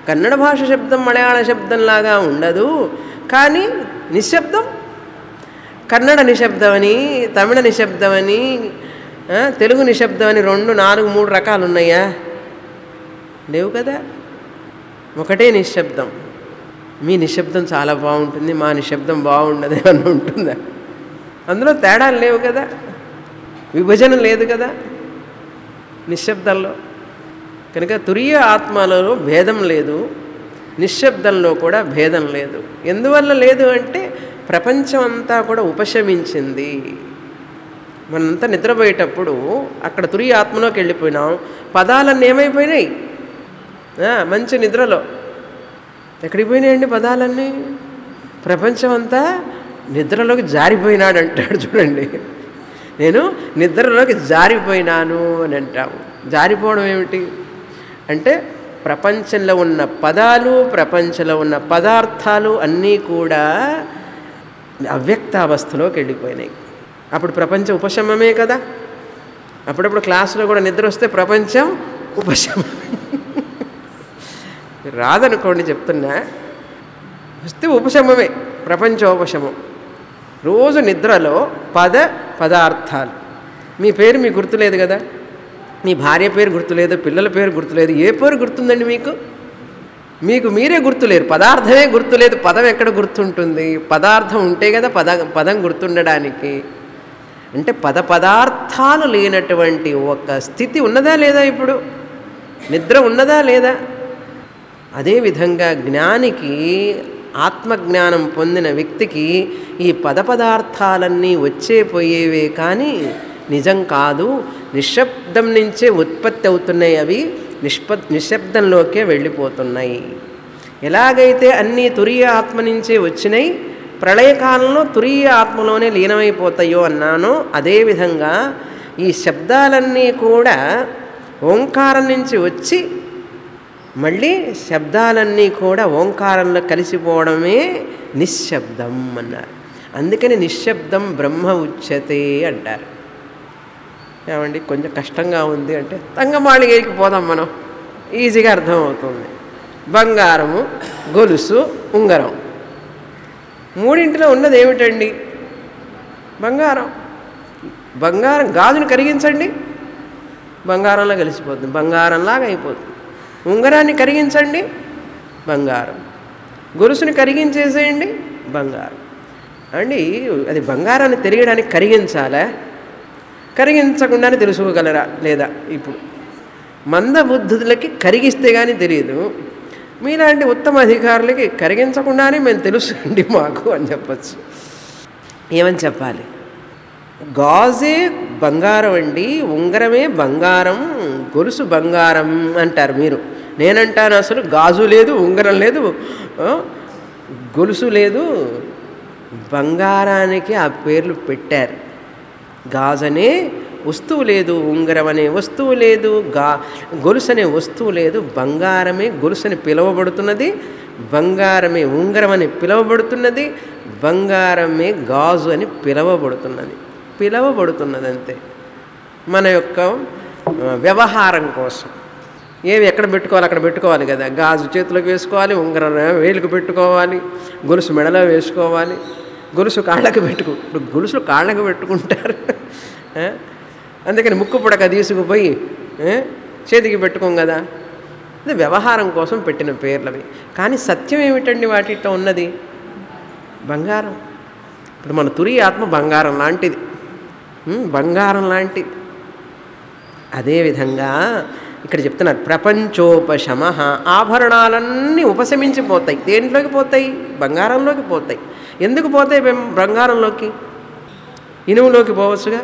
కన్నడ భాష శబ్దం మలయాళ శబ్దంలాగా ఉండదు కానీ నిశ్శబ్దం కన్నడ నిశ్శబ్దమని తమిళ నిశ్శబ్దమని ఆ, తెలుగు నిశ్శబ్దమని రెండు నాలుగు మూడు రకాలు ఉన్నాయా లేవు కదా ఒకటే నిశ్శబ్దం మీ నిశ్శబ్దం చాలా బాగుంటుంది మా నిశ్శబ్దం బాగుండదు అని ఉంటుందా అందులో తేడాలు లేవు కదా విభజన లేదు కదా నిశ్శబ్దంలో కనుక తురియ ఆత్మలలో భేదం లేదు నిశ్శబ్దంలో కూడా భేదం లేదు ఎందువల్ల లేదు అంటే ప్రపంచం అంతా కూడా ఉపశమించింది మనంతా నిద్రపోయేటప్పుడు అక్కడ తురియ ఆత్మలోకి వెళ్ళిపోయినాం పదాలన్నీ ఏమైపోయినాయి ఆ, మంచి నిద్రలో ఎక్కడికి పోయినాయండి పదాలన్నీ ప్రపంచం అంతా నిద్రలోకి జారిపోయినాడు అంటాడు చూడండి నేను నిద్రలోకి జారిపోయినాను అని అంటాము జారిపోవడం ఏమిటి అంటే ప్రపంచంలో ఉన్న పదాలు ప్రపంచంలో ఉన్న పదార్థాలు అన్నీ కూడా అవ్యక్తావస్థలోకి వెళ్ళిపోయినాయి అప్పుడు ప్రపంచం ఉపశమమే కదా అప్పుడప్పుడు క్లాసులో కూడా నిద్ర వస్తే ప్రపంచం ఉపశమం రాదనుకోండి చెప్తున్నా వస్తే ఉపశమమే ప్రపంచోపశమం రోజు నిద్రలో పద పదార్థాలు మీ పేరు మీకు గుర్తులేదు కదా మీ భార్య పేరు గుర్తులేదు పిల్లల పేరు గుర్తులేదు ఏ పేరు గుర్తుందండి మీకు మీకు మీరే గుర్తులేరు పదార్థమే గుర్తులేదు పదం ఎక్కడ గుర్తుంటుంది పదార్థం ఉంటే కదా పద పదం గుర్తుండడానికి అంటే పద పదార్థాలు లేనటువంటి ఒక స్థితి ఉన్నదా లేదా ఇప్పుడు నిద్ర ఉన్నదా లేదా అదేవిధంగా జ్ఞానికి ఆత్మజ్ఞానం పొందిన వ్యక్తికి ఈ పద పదార్థాలన్నీ వచ్చే పోయేవే కానీ నిజం కాదు నిశ్శబ్దం నుంచే ఉత్పత్తి అవుతున్నాయి అవి నిష్ప నిశ్శబ్దంలోకే వెళ్ళిపోతున్నాయి ఎలాగైతే అన్నీ తురియ ఆత్మ నుంచే వచ్చినాయి ప్రళయకాలంలో తురియ ఆత్మలోనే లీనమైపోతాయో అన్నానో అదేవిధంగా ఈ శబ్దాలన్నీ కూడా ఓంకారం నుంచి వచ్చి మళ్ళీ శబ్దాలన్నీ కూడా ఓంకారంలో కలిసిపోవడమే నిశ్శబ్దం అన్నారు అందుకని నిశ్శబ్దం బ్రహ్మ ఉచ్యతే అంటారు ఏమండి కొంచెం కష్టంగా ఉంది అంటే తంగమాళిగకి పోదాం మనం ఈజీగా అర్థమవుతుంది బంగారము గొలుసు ఉంగరం మూడింటిలో ఉన్నది ఏమిటండి బంగారం బంగారం గాజుని కరిగించండి బంగారంలో కలిసిపోతుంది బంగారంలాగా అయిపోతుంది ఉంగరాన్ని కరిగించండి బంగారం గొలుసుని కరిగించేసేయండి బంగారం అండి అది బంగారాన్ని తిరగడానికి కరిగించాలా కరిగించకుండానే తెలుసుకోగలరా లేదా ఇప్పుడు మందబుద్ధులకి కరిగిస్తే కానీ తెలియదు మీలాంటి ఉత్తమ అధికారులకి కరిగించకుండానే మేము తెలుసండి మాకు అని చెప్పచ్చు ఏమని చెప్పాలి గాజే బంగారం అండి ఉంగరమే బంగారం గొలుసు బంగారం అంటారు మీరు నేనంటాను అసలు గాజు లేదు ఉంగరం లేదు ఆ, గొలుసు లేదు బంగారానికి ఆ పేర్లు పెట్టారు గాజనే వస్తువు లేదు ఉంగరం అనే వస్తువు లేదు గా గొలుసు అనే వస్తువు లేదు బంగారమే గొలుసు అని పిలువబడుతున్నది బంగారమే ఉంగరం అని పిలువబడుతున్నది బంగారమే గాజు అని పిలువబడుతున్నది పిలువబడుతున్నది అంతే మన యొక్క ఆ, వ్యవహారం కోసం ఏవి ఎక్కడ పెట్టుకోవాలి అక్కడ పెట్టుకోవాలి కదా గాజు చేతిలోకి వేసుకోవాలి ఉంగరం వేలుకు పెట్టుకోవాలి గొలుసు మెడలో వేసుకోవాలి గొలుసు కాళ్ళకు పెట్టుకో ఇప్పుడు గొలుసు కాళ్ళకు పెట్టుకుంటారు ఆ? అందుకని ముక్కు పుడక తీసుకుపోయి ఆ? చేతికి పెట్టుకోం కదా ఇది వ్యవహారం కోసం పెట్టిన పేర్లవి కానీ సత్యం ఏమిటండి వాటితో ఉన్నది బంగారం ఇప్పుడు మన తురి ఆత్మ బంగారం లాంటిది ఉమ్, బంగారం లాంటిది అదేవిధంగా ఇక్కడ చెప్తున్నారు ప్రపంచోపశమ ఆభరణాలన్నీ ఉపశమించిపోతాయి దేంట్లోకి పోతాయి బంగారంలోకి పోతాయి ఎందుకు పోతాయి బెం- బంగారంలోకి ఇనుములోకి పోవచ్చుగా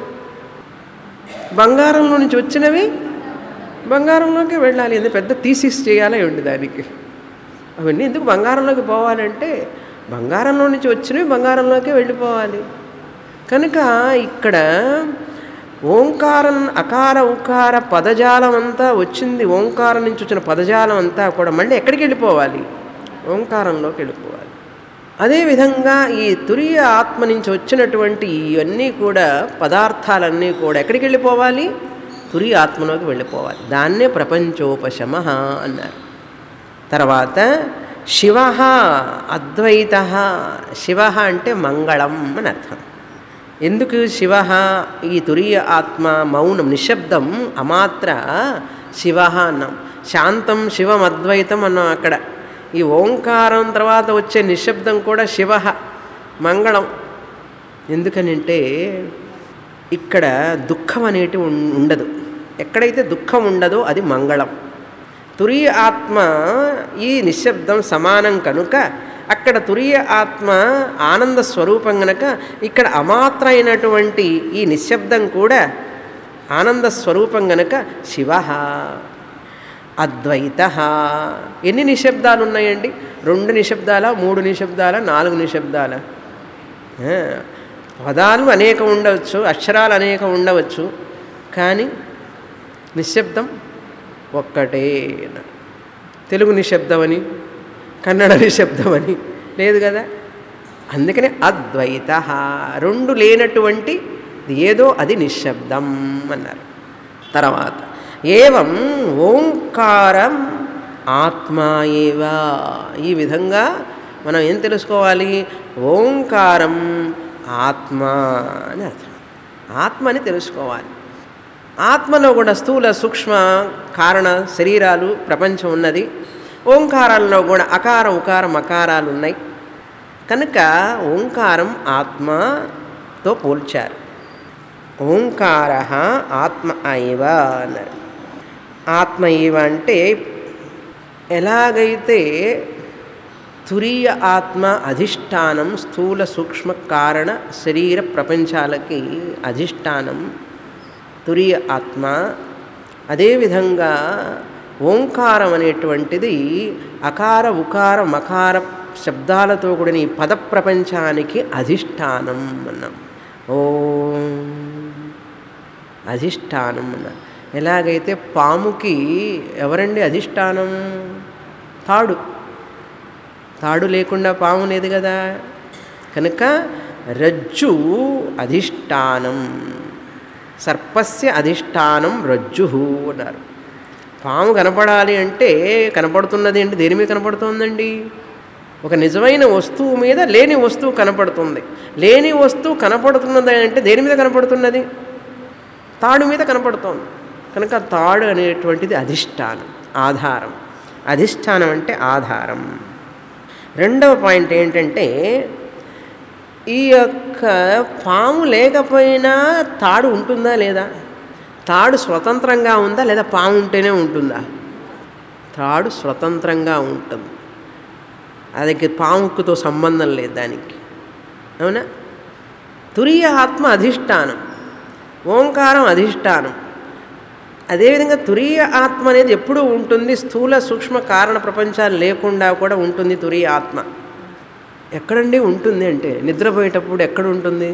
బంగారంలో నుంచి వచ్చినవి బంగారంలోకి వెళ్ళాలి ఎందుకు పెద్ద థీసిస్ చేయాలి ఉంది దానికి అవన్నీ ఎందుకు బంగారంలోకి పోవాలంటే బంగారంలో నుంచి వచ్చినవి బంగారంలోకి వెళ్ళిపోవాలి కనుక ఇక్కడ ఓంకారం అకార ఉకార పదజాలం అంతా వచ్చింది ఓంకారం నుంచి వచ్చిన పదజాలం అంతా కూడా మళ్ళీ ఎక్కడికి వెళ్ళిపోవాలి ఓంకారంలోకి వెళ్ళిపోవాలి అదేవిధంగా ఈ తురియ ఆత్మ నుంచి వచ్చినటువంటి ఇవన్నీ కూడా పదార్థాలన్నీ కూడా ఎక్కడికి వెళ్ళిపోవాలి తురియ ఆత్మలోకి వెళ్ళిపోవాలి దాన్నే ప్రపంచోపశమ అన్నారు తర్వాత శివ అద్వైత శివ అంటే మంగళం అని అర్థం ఎందుకు శివ ఈ తురీయ ఆత్మ మౌనం నిశ్శబ్దం అమాత్ర శివ అన్నాం శాంతం శివం అద్వైతం అన్నాం అక్కడ ఈ ఓంకారం తర్వాత వచ్చే నిశ్శబ్దం కూడా శివ మంగళం ఎందుకనంటే ఇక్కడ దుఃఖం అనేటి ఉం- ఉండదు ఎక్కడైతే దుఃఖం ఉండదో అది మంగళం తురీయ ఆత్మ ఈ నిశ్శబ్దం సమానం కనుక అక్కడ తురీయ ఆత్మ ఆనంద స్వరూపం గనక ఇక్కడ అమాత్ర అయినటువంటి ఈ నిశ్శబ్దం కూడా ఆనంద స్వరూపం గనక శివ అద్వైత ఎన్ని నిశ్శబ్దాలు ఉన్నాయండి రెండు నిశ్శబ్దాల మూడు నిశ్శబ్దాల నాలుగు నిశ్శబ్దాల ఆ, పదాలు అనేక ఉండవచ్చు అక్షరాలు అనేక ఉండవచ్చు కానీ నిశ్శబ్దం ఒక్కటే తెలుగు నిశ్శబ్దమని కన్నడ నిశ్శబ్దమని లేదు కదా అందుకనే అద్వైత రెండు లేనటువంటి ఏదో అది నిశ్శబ్దం అన్నారు తర్వాత ఏవం ఓంకారం ఆత్మా ఏవా ఈ విధంగా మనం ఏం తెలుసుకోవాలి ఓంకారం ఆత్మ అని అర్థం ఆత్మ అని తెలుసుకోవాలి ఆత్మలో కూడా స్థూల సూక్ష్మ కారణ శరీరాలు ప్రపంచం ఉన్నది ఓంకారాల్లో కూడా అకార ఉకార మకారాలు ఉన్నాయి కనుక ఓంకారం ఆత్మతో పోల్చారు ఓంకార ఆత్మ ఐవ అన్నారు ఆత్మ ఇవ అంటే ఎలాగైతే తురీయ ఆత్మ అధిష్టానం స్థూల సూక్ష్మ కారణ శరీర ప్రపంచాలకి అధిష్టానం తురీయ ఆత్మ అదేవిధంగా ఓంకారం అనేటువంటిది అకార ఉకార మకార శబ్దాలతో కూడిన ఈ పద ప్రపంచానికి అధిష్టానం అన్నాం ఓం అధిష్టానం అన్నారు ఎలాగైతే పాముకి ఎవరండి అధిష్టానం తాడు తాడు లేకుండా పాము లేదు కదా కనుక రజ్జు అధిష్టానం సర్పస్య అధిష్టానం రజ్జు అన్నారు పాము కనపడాలి అంటే కనపడుతున్నది అంటే దేని మీద కనపడుతుందండి ఒక నిజమైన వస్తువు మీద లేని వస్తువు కనపడుతుంది లేని వస్తువు కనపడుతున్నది అంటే దేని మీద కనపడుతున్నది తాడు మీద కనపడుతోంది కనుక తాడు అనేటువంటిది అధిష్టానం ఆధారం అధిష్టానం అంటే ఆధారం రెండవ పాయింట్ ఏంటంటే ఈ యొక్క పాము లేకపోయినా తాడు ఉంటుందా లేదా తాడు స్వతంత్రంగా ఉందా లేదా పాము ఉంటేనే ఉంటుందా తాడు స్వతంత్రంగా ఉంటుంది అది పాముకుతో సంబంధం లేదు దానికి అవునా తురియ ఆత్మ అధిష్టానం ఓంకారం అధిష్టానం అదేవిధంగా తురీయ ఆత్మ అనేది ఎప్పుడూ ఉంటుంది స్థూల సూక్ష్మ కారణ ప్రపంచాలు లేకుండా కూడా ఉంటుంది తురీయ ఆత్మ ఎక్కడండి ఉంటుంది అంటే నిద్రపోయేటప్పుడు ఎక్కడ ఉంటుంది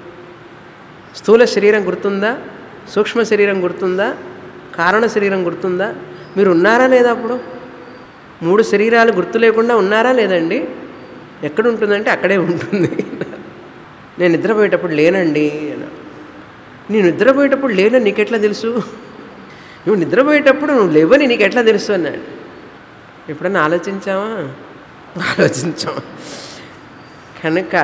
స్థూల శరీరం గుర్తుందా సూక్ష్మ శరీరం గుర్తుందా కారణ శరీరం గుర్తుందా మీరు ఉన్నారా లేదా అప్పుడు మూడు శరీరాలు గుర్తు లేకుండా ఉన్నారా లేదండి ఎక్కడ ఉంటుందంటే అక్కడే ఉంటుంది నేను నిద్రపోయేటప్పుడు లేనండి అన్నా నేను నిద్రపోయేటప్పుడు లేనని నీకెట్లా తెలుసు నువ్వు నిద్రపోయేటప్పుడు నువ్వు లేవని నీకు ఎట్లా తెలుసు అన్నాడు ఎప్పుడన్నా ఆలోచించావా ఆలోచించాం కనుక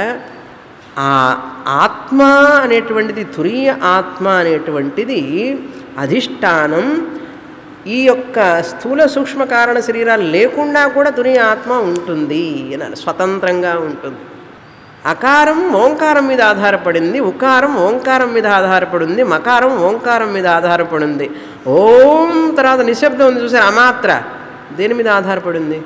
ఆ ఆత్మ అనేటువంటిది తురీయ ఆత్మ అనేటువంటిది అధిష్టానం ఈ యొక్క స్థూల సూక్ష్మ కారణ శరీరాలు లేకుండా కూడా తురీయ ఆత్మ ఉంటుంది అని స్వతంత్రంగా ఉంటుంది అకారం ఓంకారం మీద ఆధారపడింది ఉకారం ఓంకారం మీద ఆధారపడింది మకారం ఓంకారం మీద ఆధారపడింది ఓం తర్వాత నిశ్శబ్దం ఉంది చూసారు అమాత్ర దేని మీద ఆధారపడింది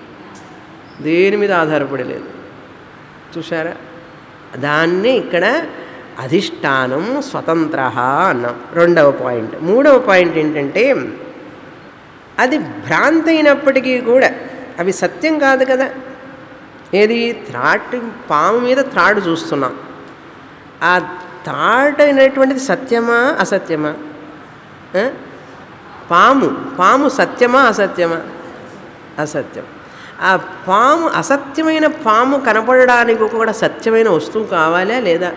దేని మీద ఆధారపడలేదు చూసారా దాన్ని ఇక్కడ అధిష్టానం స్వతంత్ర అన్నాం రెండవ పాయింట్ మూడవ పాయింట్ ఏంటంటే అది భ్రాంతి అయినప్పటికీ కూడా అవి సత్యం కాదు కదా ఏది త్రాటి పాము మీద త్రాడు చూస్తున్నాం ఆ త్రాడు అనేటువంటిది సత్యమా అసత్యమా ఆ? పాము పాము సత్యమా అసత్యమా అసత్యం ఆ పాము అసత్యమైన పాము కనపడడానికి కూడా సత్యమైన వస్తువు కావాలా లేదా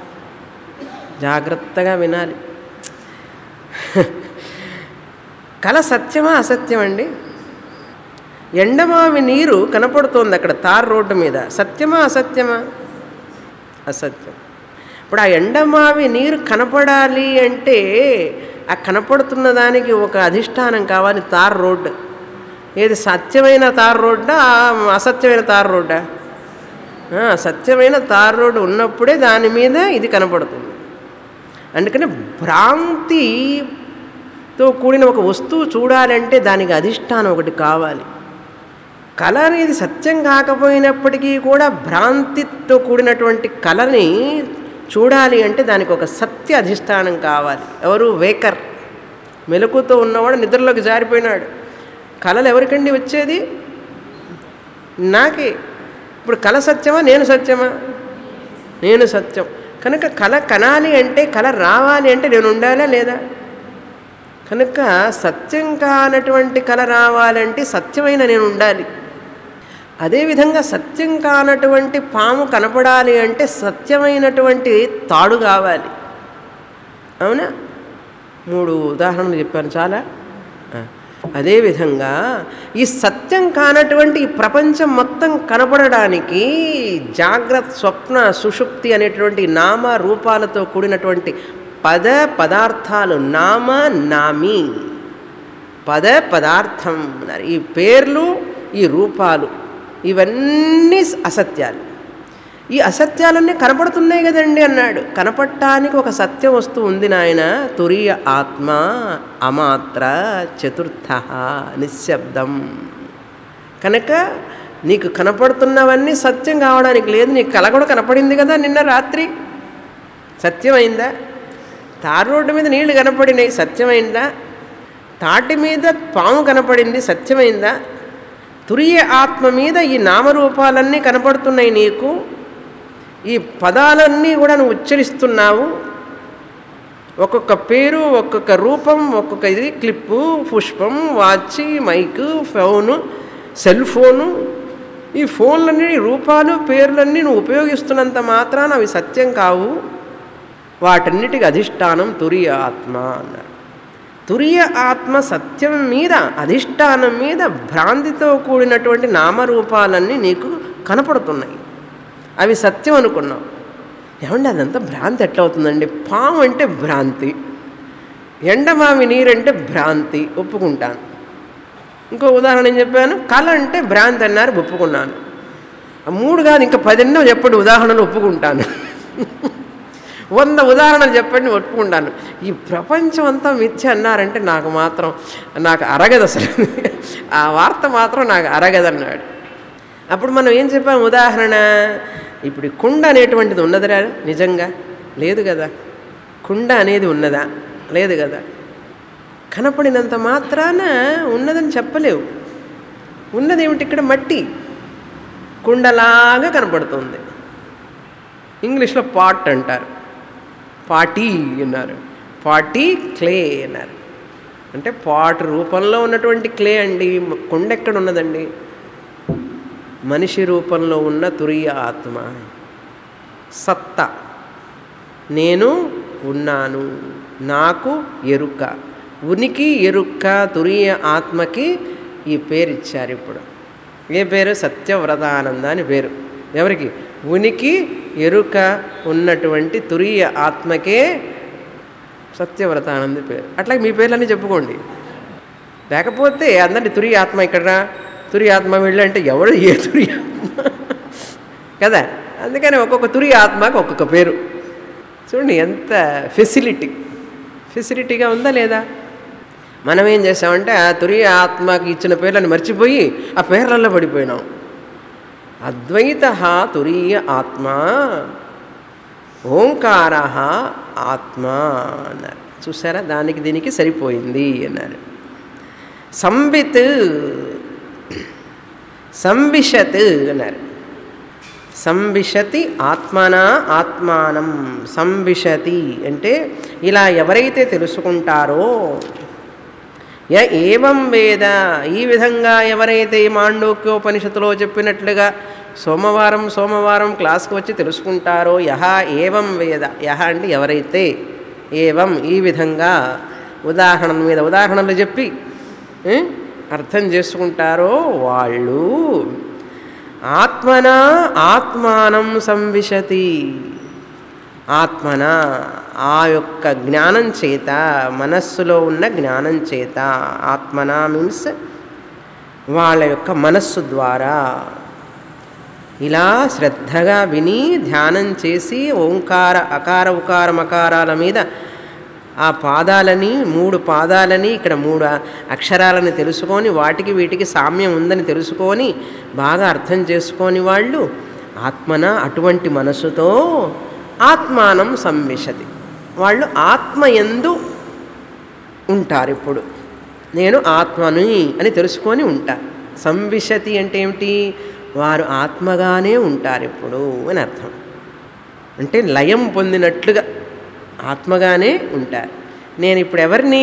జాగ్రత్తగా వినాలి కళ సత్యమా అసత్యం అండి ఎండమావి నీరు కనపడుతోంది అక్కడ తార్ రోడ్డు మీద సత్యమా అసత్యమా అసత్యం ఇప్పుడు ఆ ఎండమావి నీరు కనపడాలి అంటే ఆ కనపడుతున్న దానికి ఒక అధిష్టానం కావాలి తార్ రోడ్డు ఏది సత్యమైన తార్ రోడ్డా అసత్యమైన తార్ రోడ్డా ఆ, సత్యమైన తార్ రోడ్డు ఉన్నప్పుడే దాని మీద ఇది కనపడుతుంది అందుకని భ్రాంతితో కూడిన ఒక వస్తువు చూడాలంటే దానికి అధిష్టానం ఒకటి కావాలి కళ అనేది సత్యం కాకపోయినప్పటికీ కూడా భ్రాంతితో కూడినటువంటి కళని చూడాలి అంటే దానికి ఒక సత్య అధిష్టానం కావాలి ఎవరు వేకర్ మెలకుతో ఉన్నవాడు నిద్రలోకి జారిపోయినాడు కళలు ఎవరికండి వచ్చేది నాకే ఇప్పుడు కళ సత్యమా నేను సత్యమా నేను సత్యం కనుక కళ కనాలి అంటే కళ రావాలి అంటే నేను ఉండాలా లేదా కనుక సత్యం కానటువంటి కళ రావాలంటే సత్యమైన నేను ఉండాలి అదేవిధంగా సత్యం కానటువంటి పాము కనపడాలి అంటే సత్యమైనటువంటి తాడు కావాలి అవునా మూడు ఉదాహరణలు చెప్పాను చాలా ఆ, అదేవిధంగా ఈ సత్యం కానటువంటి ఈ ప్రపంచం మొత్తం కనపడడానికి జాగ్రత్త స్వప్న సుషుప్తి అనేటువంటి నామ రూపాలతో కూడినటువంటి పద పదార్థాలు నామ నామి పద పదార్థం అన్నారు ఈ పేర్లు ఈ రూపాలు ఇవన్నీ అసత్యాలు ఈ అసత్యాలన్నీ కనపడుతున్నాయి కదండి అన్నాడు కనపడటానికి ఒక సత్య వస్తువు ఉంది నాయన తురియ ఆత్మ అమాత్ర చతుర్థ నిశ్శబ్దం కనుక నీకు కనపడుతున్నవన్నీ సత్యం కావడానికి లేదు నీకు కల కూడా కనపడింది కదా నిన్న రాత్రి సత్యమైందా తారు రోడ్డు మీద నీళ్లు కనపడినాయి సత్యమైందా తాటి మీద పాము కనపడింది సత్యమైందా తురియ ఆత్మ మీద ఈ నామరూపాలన్నీ కనపడుతున్నాయి నీకు ఈ పదాలన్నీ కూడా నువ్వు ఉచ్చరిస్తున్నావు ఒక్కొక్క పేరు ఒక్కొక్క రూపం ఒక్కొక్క ఇది క్లిప్పు పుష్పం watch mic phone cell phone ఈ ఫోన్లన్నీ రూపాలు పేర్లన్నీ నువ్వు ఉపయోగిస్తున్నంత మాత్రాన అవి సత్యం కావు వాటన్నిటికి అధిష్టానం తురియ ఆత్మ అన్నారు తురియ ఆత్మ సత్యం మీద అధిష్టానం మీద భ్రాంతితో కూడినటువంటి నామరూపాలన్నీ నీకు కనపడుతున్నాయి అవి సత్యం అనుకున్నావు ఏమండి అదంతా భ్రాంతి ఎట్లా అవుతుందండి పాము అంటే భ్రాంతి ఎండమామి నీరంటే భ్రాంతి ఒప్పుకుంటాను ఇంకో ఉదాహరణ ఏం చెప్పాను కళ అంటే భ్రాంతి అన్నారు ఒప్పుకున్నాను ఆ మూడు కాదు ఇంకా పదిన్నో చెప్పండి ఉదాహరణలు ఒప్పుకుంటాను వంద ఉదాహరణలు చెప్పండి ఒప్పుకుంటాను ఈ ప్రపంచం అంతా మిథ్య అన్నారంటే నాకు మాత్రం నాకు అరగదు అసలు ఆ వార్త మాత్రం నాకు అరగదన్నాడు అప్పుడు మనం ఏం చెప్పాం ఉదాహరణ ఇప్పుడు ఈ కుండ అనేటువంటిది ఉన్నదిరా నిజంగా లేదు కదా కుండ అనేది ఉన్నదా లేదు కదా కనపడినంత మాత్రాన ఉన్నదని చెప్పలేవు ఉన్నది ఏమిటి ఇక్కడ మట్టి కుండలాగా కనపడుతుంది ఇంగ్లీష్లో పాట్ అంటారు పాటీ అన్నారు పాటీ క్లే అన్నారు అంటే పాట్ రూపంలో ఉన్నటువంటి క్లే అండి కుండ ఎక్కడ ఉన్నదండి మనిషి రూపంలో ఉన్న తురియ ఆత్మ సత్త నేను ఉన్నాను నాకు ఎరుక ఉనికి ఎరుక తురియ ఆత్మకి ఈ పేరు ఇచ్చారు ఇప్పుడు ఏ పేరు సత్యవ్రతానంద అని పేరు ఎవరికి ఉనికి ఎరుక ఉన్నటువంటి తురియ ఆత్మకే సత్యవ్రతానంద పేరు అట్లా మీ పేర్లన్నీ చెప్పుకోండి లేకపోతే అందరినీ తురియ ఆత్మ ఇక్కడ తురి ఆత్మ వీళ్ళు అంటే ఎవడు ఏ తురి ఆత్మ కదా అందుకని ఒక్కొక్క తురి ఆత్మకి ఒక్కొక్క పేరు చూడండి ఎంత ఫెసిలిటీ ఫెసిలిటీగా ఉందా లేదా మనం ఏం చేసామంటే ఆ తురి ఆత్మకి ఇచ్చిన పేర్లను మర్చిపోయి ఆ పేర్లలో పడిపోయినాం అద్వైత తురీయ ఆత్మ ఓంకార ఆత్మ అన్నారు చూసారా దానికి దీనికి సరిపోయింది అన్నారు సంవిత్ సంవిశత్ అన్నారు సంవిశతి ఆత్మన ఆత్మానం సంవిశతి అంటే ఇలా ఎవరైతే తెలుసుకుంటారో య ఏవం వేద ఈ విధంగా ఎవరైతే ఈ మాండోక్యోపనిషత్తులో చెప్పినట్లుగా సోమవారం సోమవారం క్లాస్కి వచ్చి తెలుసుకుంటారో యహ ఏవం వేద యహ అంటే ఎవరైతే ఏవం ఈ విధంగా ఉదాహరణ మీద ఉదాహరణలు చెప్పి ఏ? అర్థం చేసుకుంటారో వాళ్ళు ఆత్మన ఆత్మానం సంవిశతి ఆత్మన ఆ యొక్క జ్ఞానం చేత మనస్సులో ఉన్న జ్ఞానం చేత ఆత్మన మీన్స్ వాళ్ళ యొక్క మనస్సు ద్వారా ఇలా శ్రద్ధగా విని ధ్యానం చేసి ఓంకార అకార ఉకార మకారాల మీద ఆ పాదాలని మూడు పాదాలని ఇక్కడ మూడు అక్షరాలని తెలుసుకొని వాటికి వీటికి సామ్యం ఉందని తెలుసుకొని బాగా అర్థం చేసుకొని వాళ్ళు ఆత్మన అటువంటి మనసుతో ఆత్మానం సంవిశతి వాళ్ళు ఆత్మ ఎందు ఉంటారు ఇప్పుడు నేను ఆత్మని అని తెలుసుకొని ఉంటారు సంవిశతి అంటే ఏమిటి వారు ఆత్మగానే ఉంటారు ఇప్పుడు అని అర్థం అంటే లయం పొందినట్లుగా ఆత్మగానే ఉంటారు నేను ఇప్పుడు ఎవరిని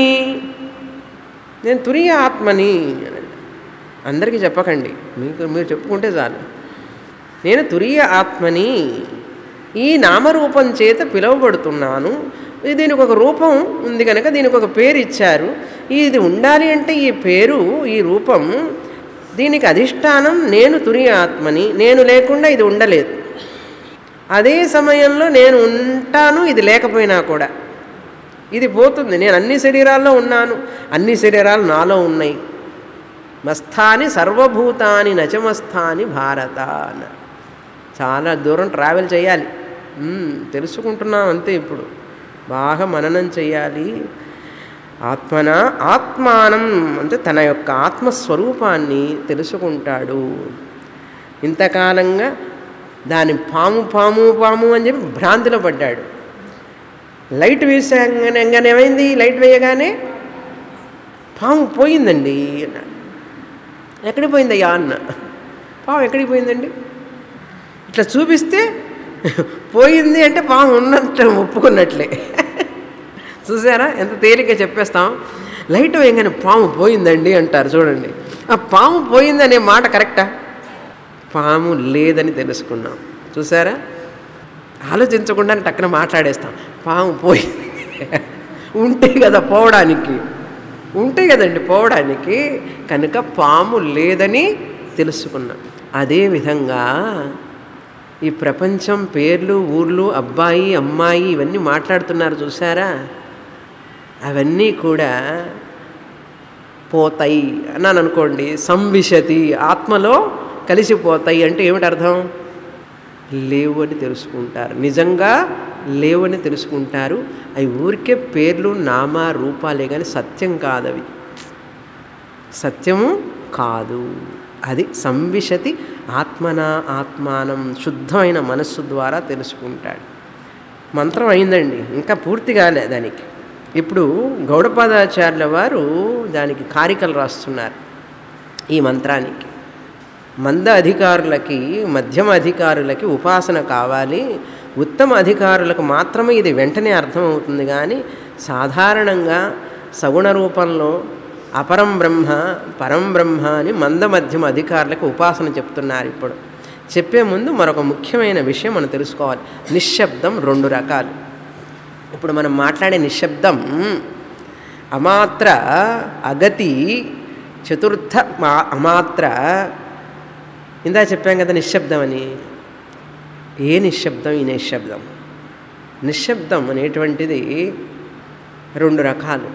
నేను తురియ ఆత్మని అని అందరికీ చెప్పకండి మీకు మీరు చెప్పుకుంటే చాలు నేను తురియ ఆత్మని ఈ నామరూపం చేత పిలువబడుతున్నాను ఇది దీనికి ఒక రూపం ఉంది కనుక దీనికి ఒక పేరు ఇచ్చారు ఇది ఉండాలి అంటే ఈ పేరు ఈ రూపం దీనికి అధిష్టానం నేను తురియ ఆత్మని నేను లేకుండా ఇది ఉండలేదు అదే సమయంలో నేను ఉంటాను ఇది లేకపోయినా కూడా ఇది పోతుంది నేను అన్ని శరీరాల్లో ఉన్నాను అన్ని శరీరాలు నాలో ఉన్నాయి మస్థాని సర్వభూతాని నచమస్థాని భారత అన్నారు చాలా దూరం ట్రావెల్ చేయాలి మ్మ్, తెలుసుకుంటున్నాం అంతే ఇప్పుడు బాగా మననం చేయాలి ఆత్మన ఆత్మానం అంటే తన యొక్క ఆత్మస్వరూపాన్ని తెలుసుకుంటాడు ఇంతకాలంగా దాని పాము పాము పాము అని చెప్పి భ్రాంతిలో పడ్డాడు లైట్ వేసాగానే ఏమైంది లైట్ వేయగానే పాము పోయిందండి అన్నాడు ఎక్కడికి పోయిందయ్యా అన్న పాము ఎక్కడికి పోయిందండి ఇట్లా చూపిస్తే పోయింది అంటే పాము ఉన్నట్టు ఒప్పుకున్నట్లే చూసారా ఎంత తేలిగ్గా చెప్పేస్తాం లైట్ వేయగానే పాము పోయిందండి అంటారు చూడండి ఆ పాము పోయింది అనే మాట కరెక్టా పాము లేదని తెలుసుకున్నాం చూసారా ఆలోచించకుండా టక్కున మాట్లాడేస్తాం పాము పోయి ఉంటే కదా పోవడానికి ఉంటే కదండి పోవడానికి కనుక పాము లేదని తెలుసుకున్నాం అదేవిధంగా ఈ ప్రపంచం పేర్లు ఊర్లు అబ్బాయి అమ్మాయి ఇవన్నీ మాట్లాడుతున్నారు చూసారా అవన్నీ కూడా పోతాయి అన్నాను అనుకోండి సంవిశతి ఆత్మలో కలిసిపోతాయి అంటే ఏమిటి అర్థం లేవు అని తెలుసుకుంటారు నిజంగా లేవు అని తెలుసుకుంటారు అవి ఊరికే పేర్లు నామ రూపాలే కానీ సత్యం కాదవి సత్యము కాదు అది సంవిశతి ఆత్మన ఆత్మానం శుద్ధమైన మనస్సు ద్వారా తెలుసుకుంటాడు మంత్రం అయిందండి ఇంకా పూర్తి కాలే దానికి ఇప్పుడు గౌడపాదాచార్యుల వారు దానికి కారికలు రాస్తున్నారు ఈ మంత్రానికి మంద అధికారులకి మధ్యమ అధికారులకి ఉపాసన కావాలి ఉత్తమ అధికారులకు మాత్రమే ఇది వెంటనే అర్థమవుతుంది కానీ సాధారణంగా సగుణ రూపంలో అపరం బ్రహ్మ పరం బ్రహ్మ అని మంద మధ్యమ అధికారులకు ఉపాసన చెప్తున్నారు ఇప్పుడు చెప్పే ముందు మరొక ముఖ్యమైన విషయం మనం తెలుసుకోవాలి నిశ్శబ్దం రెండు రకాలు ఇప్పుడు మనం మాట్లాడే నిశ్శబ్దం అమాత్ర అగతి చతుర్థ మా అమాత్ర ఇందా చెప్పాం కదా నిశ్శబ్దం అని ఏ నిశ్శబ్దం ఈ నిశ్శబ్దం నిశ్శబ్దం అనేటువంటిది రెండు రకాలు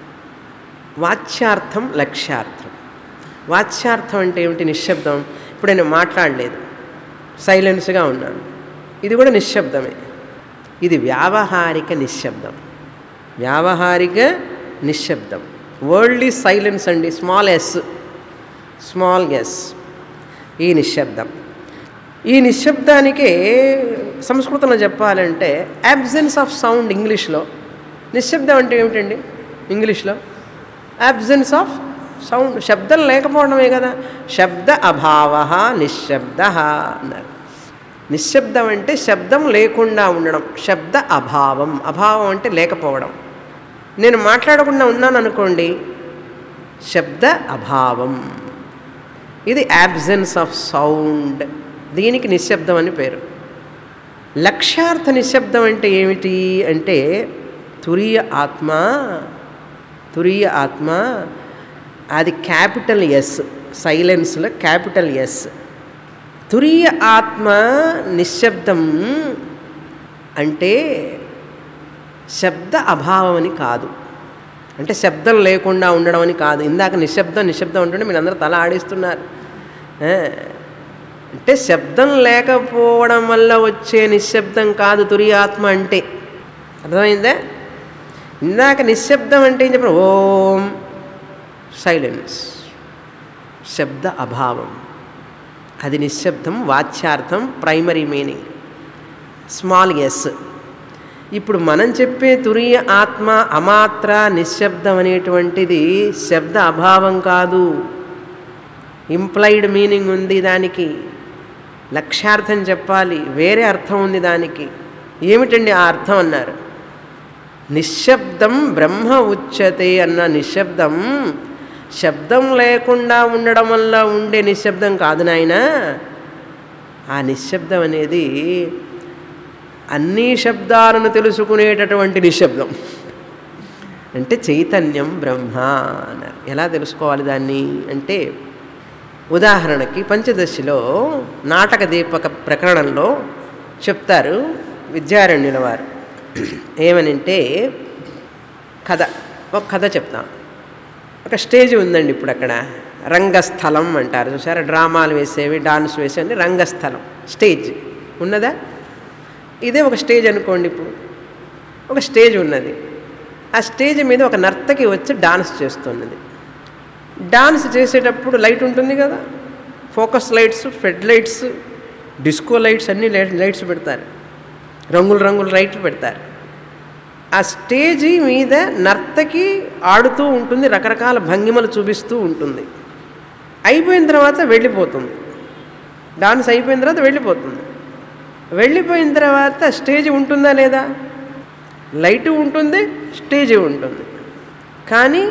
వాచ్యార్థం లక్ష్యార్థం వాచ్యార్థం అంటే ఏమిటి నిశ్శబ్దం ఇప్పుడు నేను మాట్లాడలేదు సైలెన్స్గా ఉన్నాను ఇది కూడా నిశ్శబ్దమే ఇది వ్యావహారిక నిశ్శబ్దం వ్యావహారిక నిశ్శబ్దం వరల్డ్ ఈ సైలెన్స్ అండి స్మాల్ ఎస్ స్మాల్ ఎస్ ఈ నిశ్శబ్దం ఈ నిశ్శబ్దానికే సంస్కృతంలో చెప్పాలంటే అబ్సెన్స్ ఆఫ్ సౌండ్ ఇంగ్లీష్లో నిశ్శబ్దం అంటే ఏమిటండి ఇంగ్లీష్లో అబ్సెన్స్ ఆఫ్ సౌండ్ శబ్దం లేకపోవడమే కదా శబ్ద అభావ నిశ్శబ్ద అన్నారు నిశ్శబ్దం అంటే శబ్దం లేకుండా ఉండడం శబ్ద అభావం అభావం అంటే లేకపోవడం నేను మాట్లాడకుండా ఉన్నాను అనుకోండి శబ్ద అభావం ఇది యాబ్సెన్స్ ఆఫ్ సౌండ్ దీనికి నిశ్శబ్దం అని పేరు లక్ష్యార్థ నిశ్శబ్దం అంటే ఏమిటి అంటే తురియ ఆత్మ తురియ ఆత్మ అది క్యాపిటల్ ఎస్ సైలెన్స్లో క్యాపిటల్ ఎస్ తురీయ ఆత్మ నిశ్శబ్దం అంటే శబ్ద అభావం అని కాదు అంటే శబ్దం లేకుండా ఉండడం అని కాదు ఇందాక నిశ్శబ్దం నిశ్శబ్దం ఉంటుంటే మీరు అందరూ తల ఆడిస్తున్నారు ఆ, అంటే శబ్దం లేకపోవడం వల్ల వచ్చే నిశ్శబ్దం కాదు తురియాత్మ అంటే అర్థమైందా ఇందాక నిశ్శబ్దం అంటే ఏం చెప్పిన ఓం సైలెన్స్ శబ్ద అభావం అది నిశ్శబ్దం వాచ్యార్థం ప్రైమరీ మీనింగ్ స్మాల్ ఎస్ ఇప్పుడు మనం చెప్పే తురియ ఆత్మ అమాత్ర నిశ్శబ్దం అనేటువంటిది శబ్ద అభావం కాదు ఇంప్లైడ్ మీనింగ్ ఉంది దానికి లక్ష్యార్థం చెప్పాలి వేరే అర్థం ఉంది దానికి ఏమిటండి ఆ అర్థం అన్నారు నిశ్శబ్దం బ్రహ్మ ఉచ్యతే అన్న నిశ్శబ్దం శబ్దం లేకుండా ఉండడం వల్ల ఉండే నిశ్శబ్దం కాదు నాయన ఆ నిశ్శబ్దం అనేది అన్ని శబ్దాలను తెలుసుకునేటటువంటి నిశ్శబ్దం అంటే చైతన్యం బ్రహ్మ అన్నారు ఎలా తెలుసుకోవాలి దాన్ని అంటే ఉదాహరణకి పంచదశిలో నాటక దీపక ప్రకరణంలో చెప్తారు విద్యారణ్యుల వారు ఏమనంటే కథ ఒక కథ చెప్తాం ఒక స్టేజ్ ఉందండి ఇప్పుడు అక్కడ రంగస్థలం అంటారు చూసారా డ్రామాలు వేసేవి డాన్స్ వేసేవి రంగస్థలం స్టేజ్ ఉన్నదా ఇదే ఒక స్టేజ్ అనుకోండి ఇప్పుడు ఒక స్టేజ్ ఉన్నది ఆ స్టేజ్ మీద ఒక నర్తకి వచ్చి డాన్స్ చేస్తున్నది డాన్స్ చేసేటప్పుడు లైట్ ఉంటుంది కదా ఫోకస్ లైట్స్ ఫెడ్ లైట్స్ డిస్కో లైట్స్ అన్ని లైట్ లైట్స్ పెడతారు రంగులు రంగులు లైట్లు పెడతారు ఆ స్టేజీ మీద నర్తకి ఆడుతూ ఉంటుంది రకరకాల భంగిమలు చూపిస్తూ ఉంటుంది అయిపోయిన తర్వాత వెళ్ళిపోతుంది డాన్స్ అయిపోయిన తర్వాత వెళ్ళిపోతుంది వెళ్ళిపోయిన తర్వాత స్టేజ్ ఉంటుందా లేదా లైట్ ఉంటుంది స్టేజ్ ఉంటుంది కానీ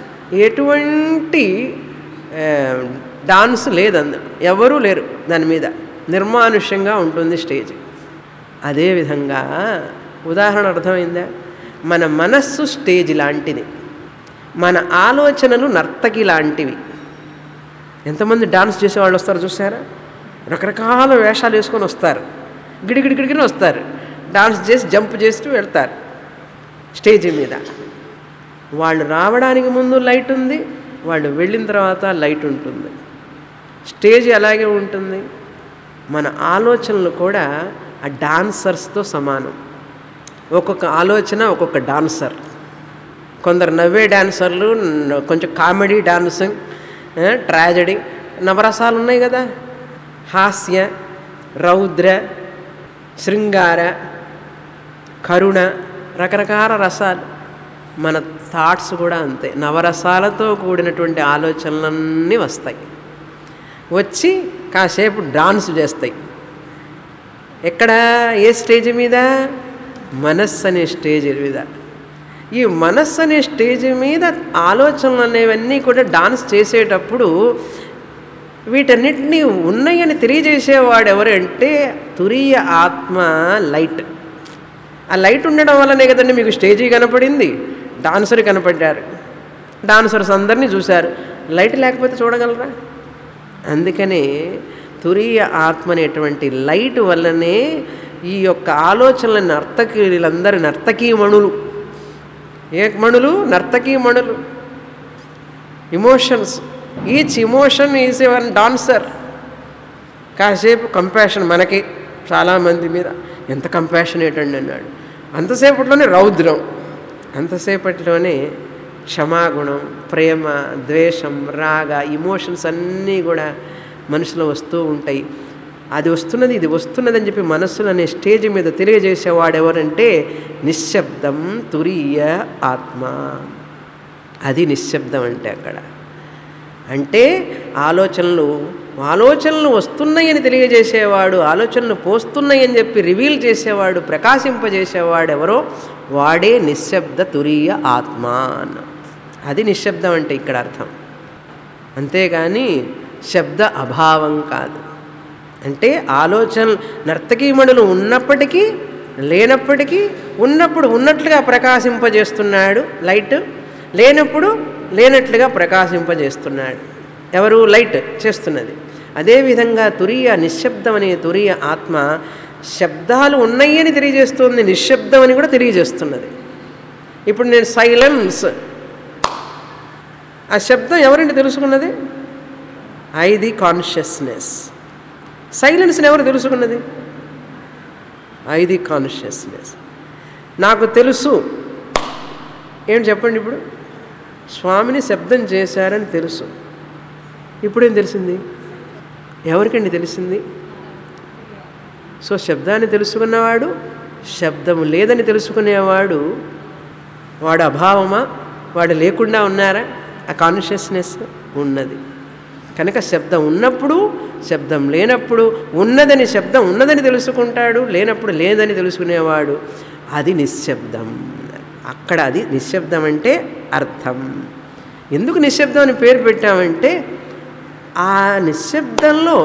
ఎటువంటి ఆ, డాన్స్ లేదందు ఎవరూ లేరు దాని మీద నిర్మానుష్యంగా ఉంటుంది స్టేజ్ అదేవిధంగా ఉదాహరణ అర్థమైందా మన మనస్సు స్టేజ్ లాంటిది మన ఆలోచనలు నర్తకి లాంటివి ఎంతమంది డాన్స్ చేసేవాళ్ళు వస్తారు చూసారా రకరకాల వేషాలు వేసుకొని వస్తారు గిడిగిడి గిడిగిడి వస్తారు డాన్స్ చేసి జంప్ చేస్తూ వెళ్తారు స్టేజ్ మీద వాళ్ళు రావడానికి ముందు లైట్ ఉంది వాళ్ళు వెళ్ళిన తర్వాత లైట్ ఉంటుంది స్టేజ్ అలాగే ఉంటుంది మన ఆలోచనలు కూడా ఆ డాన్సర్స్తో సమానం ఒక్కొక్క ఆలోచన ఒక్కొక్క డాన్సర్ కొందరు నవ్వే డాన్సర్లు న- కొంచెం కామెడీ డాన్సింగ్ ట్రాజడీ నవరసాలు ఉన్నాయి కదా హాస్య రౌద్ర శృంగార కరుణ రకరకాల రసాలు మన థాట్స్ కూడా అంతే నవరసాలతో కూడినటువంటి ఆలోచనలన్నీ వస్తాయి వచ్చి కాసేపు డాన్స్ చేస్తాయి ఎక్కడ ఏ స్టేజ్ మీద మనస్సు అనే స్టేజ్ మీద ఈ మనస్సు అనే స్టేజ్ మీద ఆలోచనలు అనేవన్నీ కూడా డాన్స్ చేసేటప్పుడు వీటన్నిటినీ ఉన్నాయని తెలియజేసేవాడు ఎవరంటే తురియ ఆత్మ లైట్ ఆ లైట్ ఉండడం వల్లనే కదండి మీకు స్టేజీ కనపడింది డాన్సర్ కనపడ్డారు డాన్సర్స్ అందరినీ చూశారు లైట్ లేకపోతే చూడగలరా అందుకనే తురియ ఆత్మ అనేటువంటి లైట్ వల్లనే ఈ యొక్క ఆలోచనల నర్తకీలందరి నర్తకీమణులు ఏ మణులు నర్తకీమణులు emotions each emotion is one dancer కాసేపు కంపాషన్ మనకి చాలామంది మీద ఎంత కంపాషనేట్ అండి అన్నాడు అంతసేపట్లోనే రౌద్రం అంతసేపట్లోనే క్షమాగుణం ప్రేమ ద్వేషం రాగ ఇమోషన్స్ అన్నీ కూడా మనసులో వస్తూ ఉంటాయి అది వస్తున్నది ఇది వస్తున్నది అని చెప్పి మనస్సులు అనే స్టేజ్ మీద తెలియజేసేవాడు ఎవరంటే నిశ్శబ్దం తురీయ ఆత్మ అది నిశ్శబ్దం అంటే అక్కడ అంటే ఆలోచనలు ఆలోచనలు వస్తున్నాయని తెలియజేసేవాడు ఆలోచనలు పోస్తున్నాయని చెప్పి రివీల్ చేసేవాడు ప్రకాశింపజేసేవాడు ఎవరో వాడే నిశ్శబ్ద తురీయ ఆత్మ అన్న అది నిశ్శబ్దం అంటే ఇక్కడ అర్థం అంతేగాని శబ్ద అభావం కాదు అంటే ఆలోచన నర్తకీమణులు ఉన్నప్పటికీ లేనప్పటికీ ఉన్నప్పుడు ఉన్నట్లుగా ప్రకాశింపజేస్తున్నాడు లైట్ లేనప్పుడు లేనట్లుగా ప్రకాశింపజేస్తున్నాడు ఎవరు లైట్ చేస్తున్నది అదేవిధంగా తురియ నిశ్శబ్దం అనే తురియ ఆత్మ శబ్దాలు ఉన్నాయి అని తెలియజేస్తుంది నిశ్శబ్దం అని కూడా తెలియజేస్తున్నది ఇప్పుడు నేను సైలెన్స్ ఆ శబ్దం ఎవరండి తెలుసుకున్నది ఐది కాన్షియస్నెస్ సైలెన్స్ని ఎవరు తెలుసుకున్నది ఐది కాన్షియస్నెస్ నాకు తెలుసు ఏం చెప్పండి ఇప్పుడు స్వామిని శబ్దం చేశారని తెలుసు ఇప్పుడేం తెలిసింది ఎవరికండి తెలిసింది సో శబ్దాన్ని తెలుసుకున్నవాడు శబ్దం లేదని తెలుసుకునేవాడు వాడు అభావమా వాడు లేకుండా ఉన్నారా ఆ కాన్షియస్నెస్ ఉన్నది కనుక శబ్దం ఉన్నప్పుడు శబ్దం లేనప్పుడు ఉన్నదని శబ్దం ఉన్నదని తెలుసుకుంటాడు లేనప్పుడు లేదని తెలుసుకునేవాడు అది నిశ్శబ్దం అక్కడ అది నిశ్శబ్దం అంటే అర్థం ఎందుకు నిశ్శబ్దం అని పేరు పెట్టామంటే ఆ నిశ్శబ్దంలో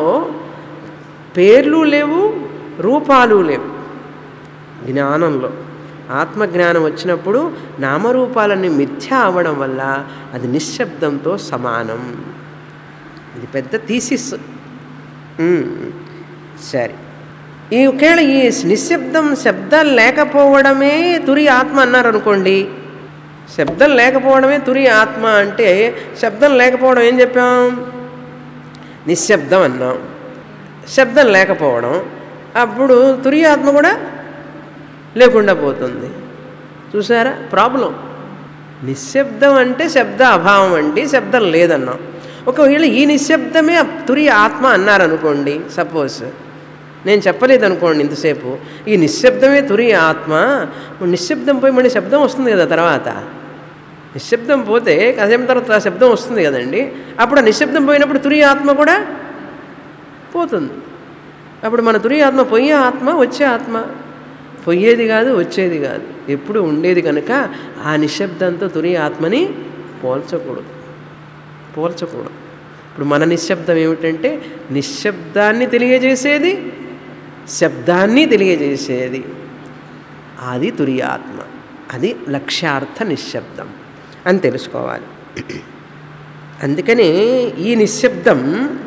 పేర్లు లేవు రూపాలు లేవు జ్ఞానంలో ఆత్మజ్ఞానం వచ్చినప్పుడు నామరూపాలన్నీ మిథ్య అవ్వడం వల్ల అది నిశ్శబ్దంతో సమానం ఇది పెద్ద థీసిస్ ఉమ్, సరే ఈ ఒకవేళ ఈ నిశ్శబ్దం శబ్దం లేకపోవడమే తురి ఆత్మ అన్నారు అనుకోండి శబ్దం లేకపోవడమే తురి ఆత్మ అంటే శబ్దం లేకపోవడం ఏం చెప్పాం నిశ్శబ్దం అన్నాం శబ్దం లేకపోవడం అప్పుడు తురి ఆత్మ కూడా లేకుండా పోతుంది చూసారా ప్రాబ్లం నిశ్శబ్దం అంటే శబ్ద అభావం అండి శబ్దం లేదన్నాం ఒకవేళ ఈ నిశ్శబ్దమే తురి ఆత్మ అన్నారనుకోండి సపోజ్ నేను చెప్పలేదు అనుకోండి ఇంతసేపు ఈ నిశ్శబ్దమే తురి ఆత్మ మరి నిశ్శబ్దం పోయి మళ్ళీ శబ్దం వస్తుంది కదా తర్వాత నిశ్శబ్దం పోతే కాసేపు తర్వాత ఆ శబ్దం వస్తుంది కదండి అప్పుడు ఆ నిశ్శబ్దం పోయినప్పుడు తురి ఆత్మ కూడా పోతుంది అప్పుడు మన తురి ఆత్మ పోయే ఆత్మ వచ్చే ఆత్మ పోయేది కాదు వచ్చేది కాదు ఎప్పుడు ఉండేది కనుక ఆ నిశ్శబ్దంతో తురి ఆత్మని పోల్చకూడదు పోల్చకూడదు ఇప్పుడు మన నిశ్శబ్దం ఏమిటంటే నిశ్శబ్దాన్ని తెలియజేసేది శబ్దాన్ని తెలియజేసేది అది తురియాత్మ అది లక్ష్యార్థ నిశ్శబ్దం అని తెలుసుకోవాలి అందుకని ఈ నిశ్శబ్దం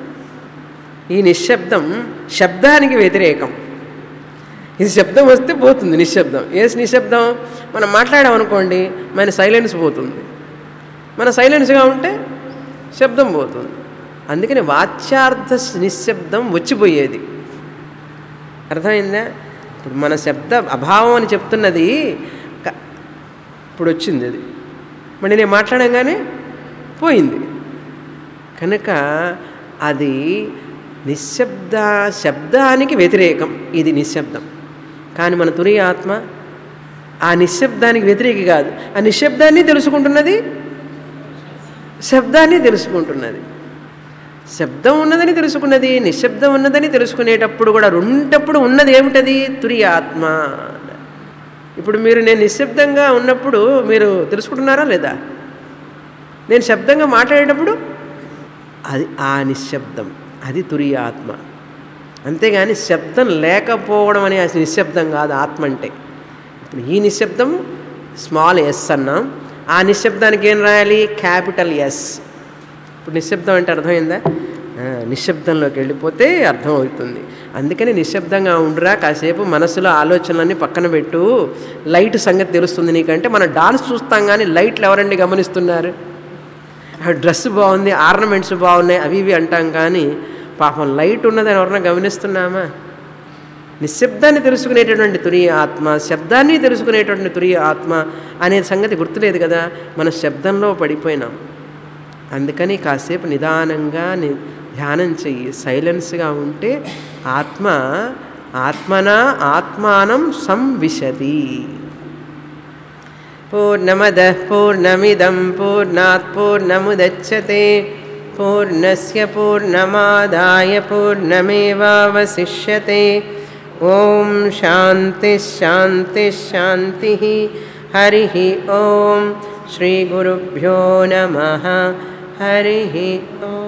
ఈ నిశ్శబ్దం శబ్దానికి వ్యతిరేకం ఇది శబ్దం వస్తే పోతుంది నిశ్శబ్దం ఏ నిశ్శబ్దం మనం మాట్లాడామనుకోండి మన సైలెన్స్ పోతుంది మన సైలెన్స్గా ఉంటే శబ్దం పోతుంది అందుకని వాచ్యార్థ నిశ్శబ్దం వచ్చిపోయేది అర్థమైందా ఇప్పుడు మన శబ్ద అభావం అని చెప్తున్నది క- ఇప్పుడు వచ్చింది అది మళ్ళీ నేను మాట్లాడంగానే పోయింది కనుక అది నిశ్శబ్ద శబ్దానికి వ్యతిరేకం ఇది నిశ్శబ్దం కానీ మన తురి ఆత్మ ఆ నిశ్శబ్దానికి వ్యతిరేక కాదు ఆ నిశ్శబ్దాన్ని తెలుసుకుంటున్నది శబ్దాన్ని తెలుసుకుంటున్నది శబ్దం ఉన్నదని తెలుసుకున్నది నిశ్శబ్దం ఉన్నదని తెలుసుకునేటప్పుడు కూడా రెండప్పుడు ఉన్నది ఏమిటది తురి ఆత్మ ఇప్పుడు మీరు నేను నిశ్శబ్దంగా ఉన్నప్పుడు మీరు తెలుసుకుంటున్నారా లేదా నేను శబ్దంగా మాట్లాడేటప్పుడు అది ఆ నిశ్శబ్దం అది తురియ ఆత్మ అంతేగాని శబ్దం లేకపోవడం అనే నిశ్శబ్దం కాదు ఆత్మ అంటే ఇప్పుడు ఈ నిశ్శబ్దం స్మాల్ ఎస్ అన్నాం ఆ నిశ్శబ్దానికి ఏం రాయాలి క్యాపిటల్ ఎస్ ఇప్పుడు నిశ్శబ్దం అంటే అర్థమైందా ఆ, నిశ్శబ్దంలోకి వెళ్ళిపోతే అర్థమవుతుంది అందుకని నిశ్శబ్దంగా ఉండురా కాసేపు మనసులో ఆలోచనలన్నీ పక్కన పెట్టు లైట్ సంగతి తెలుస్తుంది నీకంటే మనం డాన్స్ చూస్తాం కానీ లైట్లు ఎవరండి గమనిస్తున్నారు ఆ డ్రెస్ బాగుంది ఆర్నమెంట్స్ బాగున్నాయి అవి ఇవి అంటాం కానీ పాపం లైట్ ఉన్నదని ఎవరన్నా గమనిస్తున్నామా నిశ్శబ్దాన్ని తెలుసుకునేటటువంటి తురియ ఆత్మ శబ్దాన్ని తెలుసుకునేటువంటి తురియ ఆత్మ అనే సంగతి గుర్తులేదు కదా మనం శబ్దంలో పడిపోయినాం అందుకని కాసేపు నిదానంగా ని ధ్యానం చెయ్యి సైలెన్స్గా ఉంటే ఆత్మ ఆత్మన ఆత్మానం సంవిశతి పూర్ణమదః పూర్ణమిదం పూర్ణాత్ పూర్ణముదచ్చతే పూర్ణస్య పూర్ణమాదాయ పూర్ణమేవావశిష్యతే ఓం శాంతి శాంతి శాంతి హరి ఓం శ్రీ గురుభ్యో నమ హరి ఓం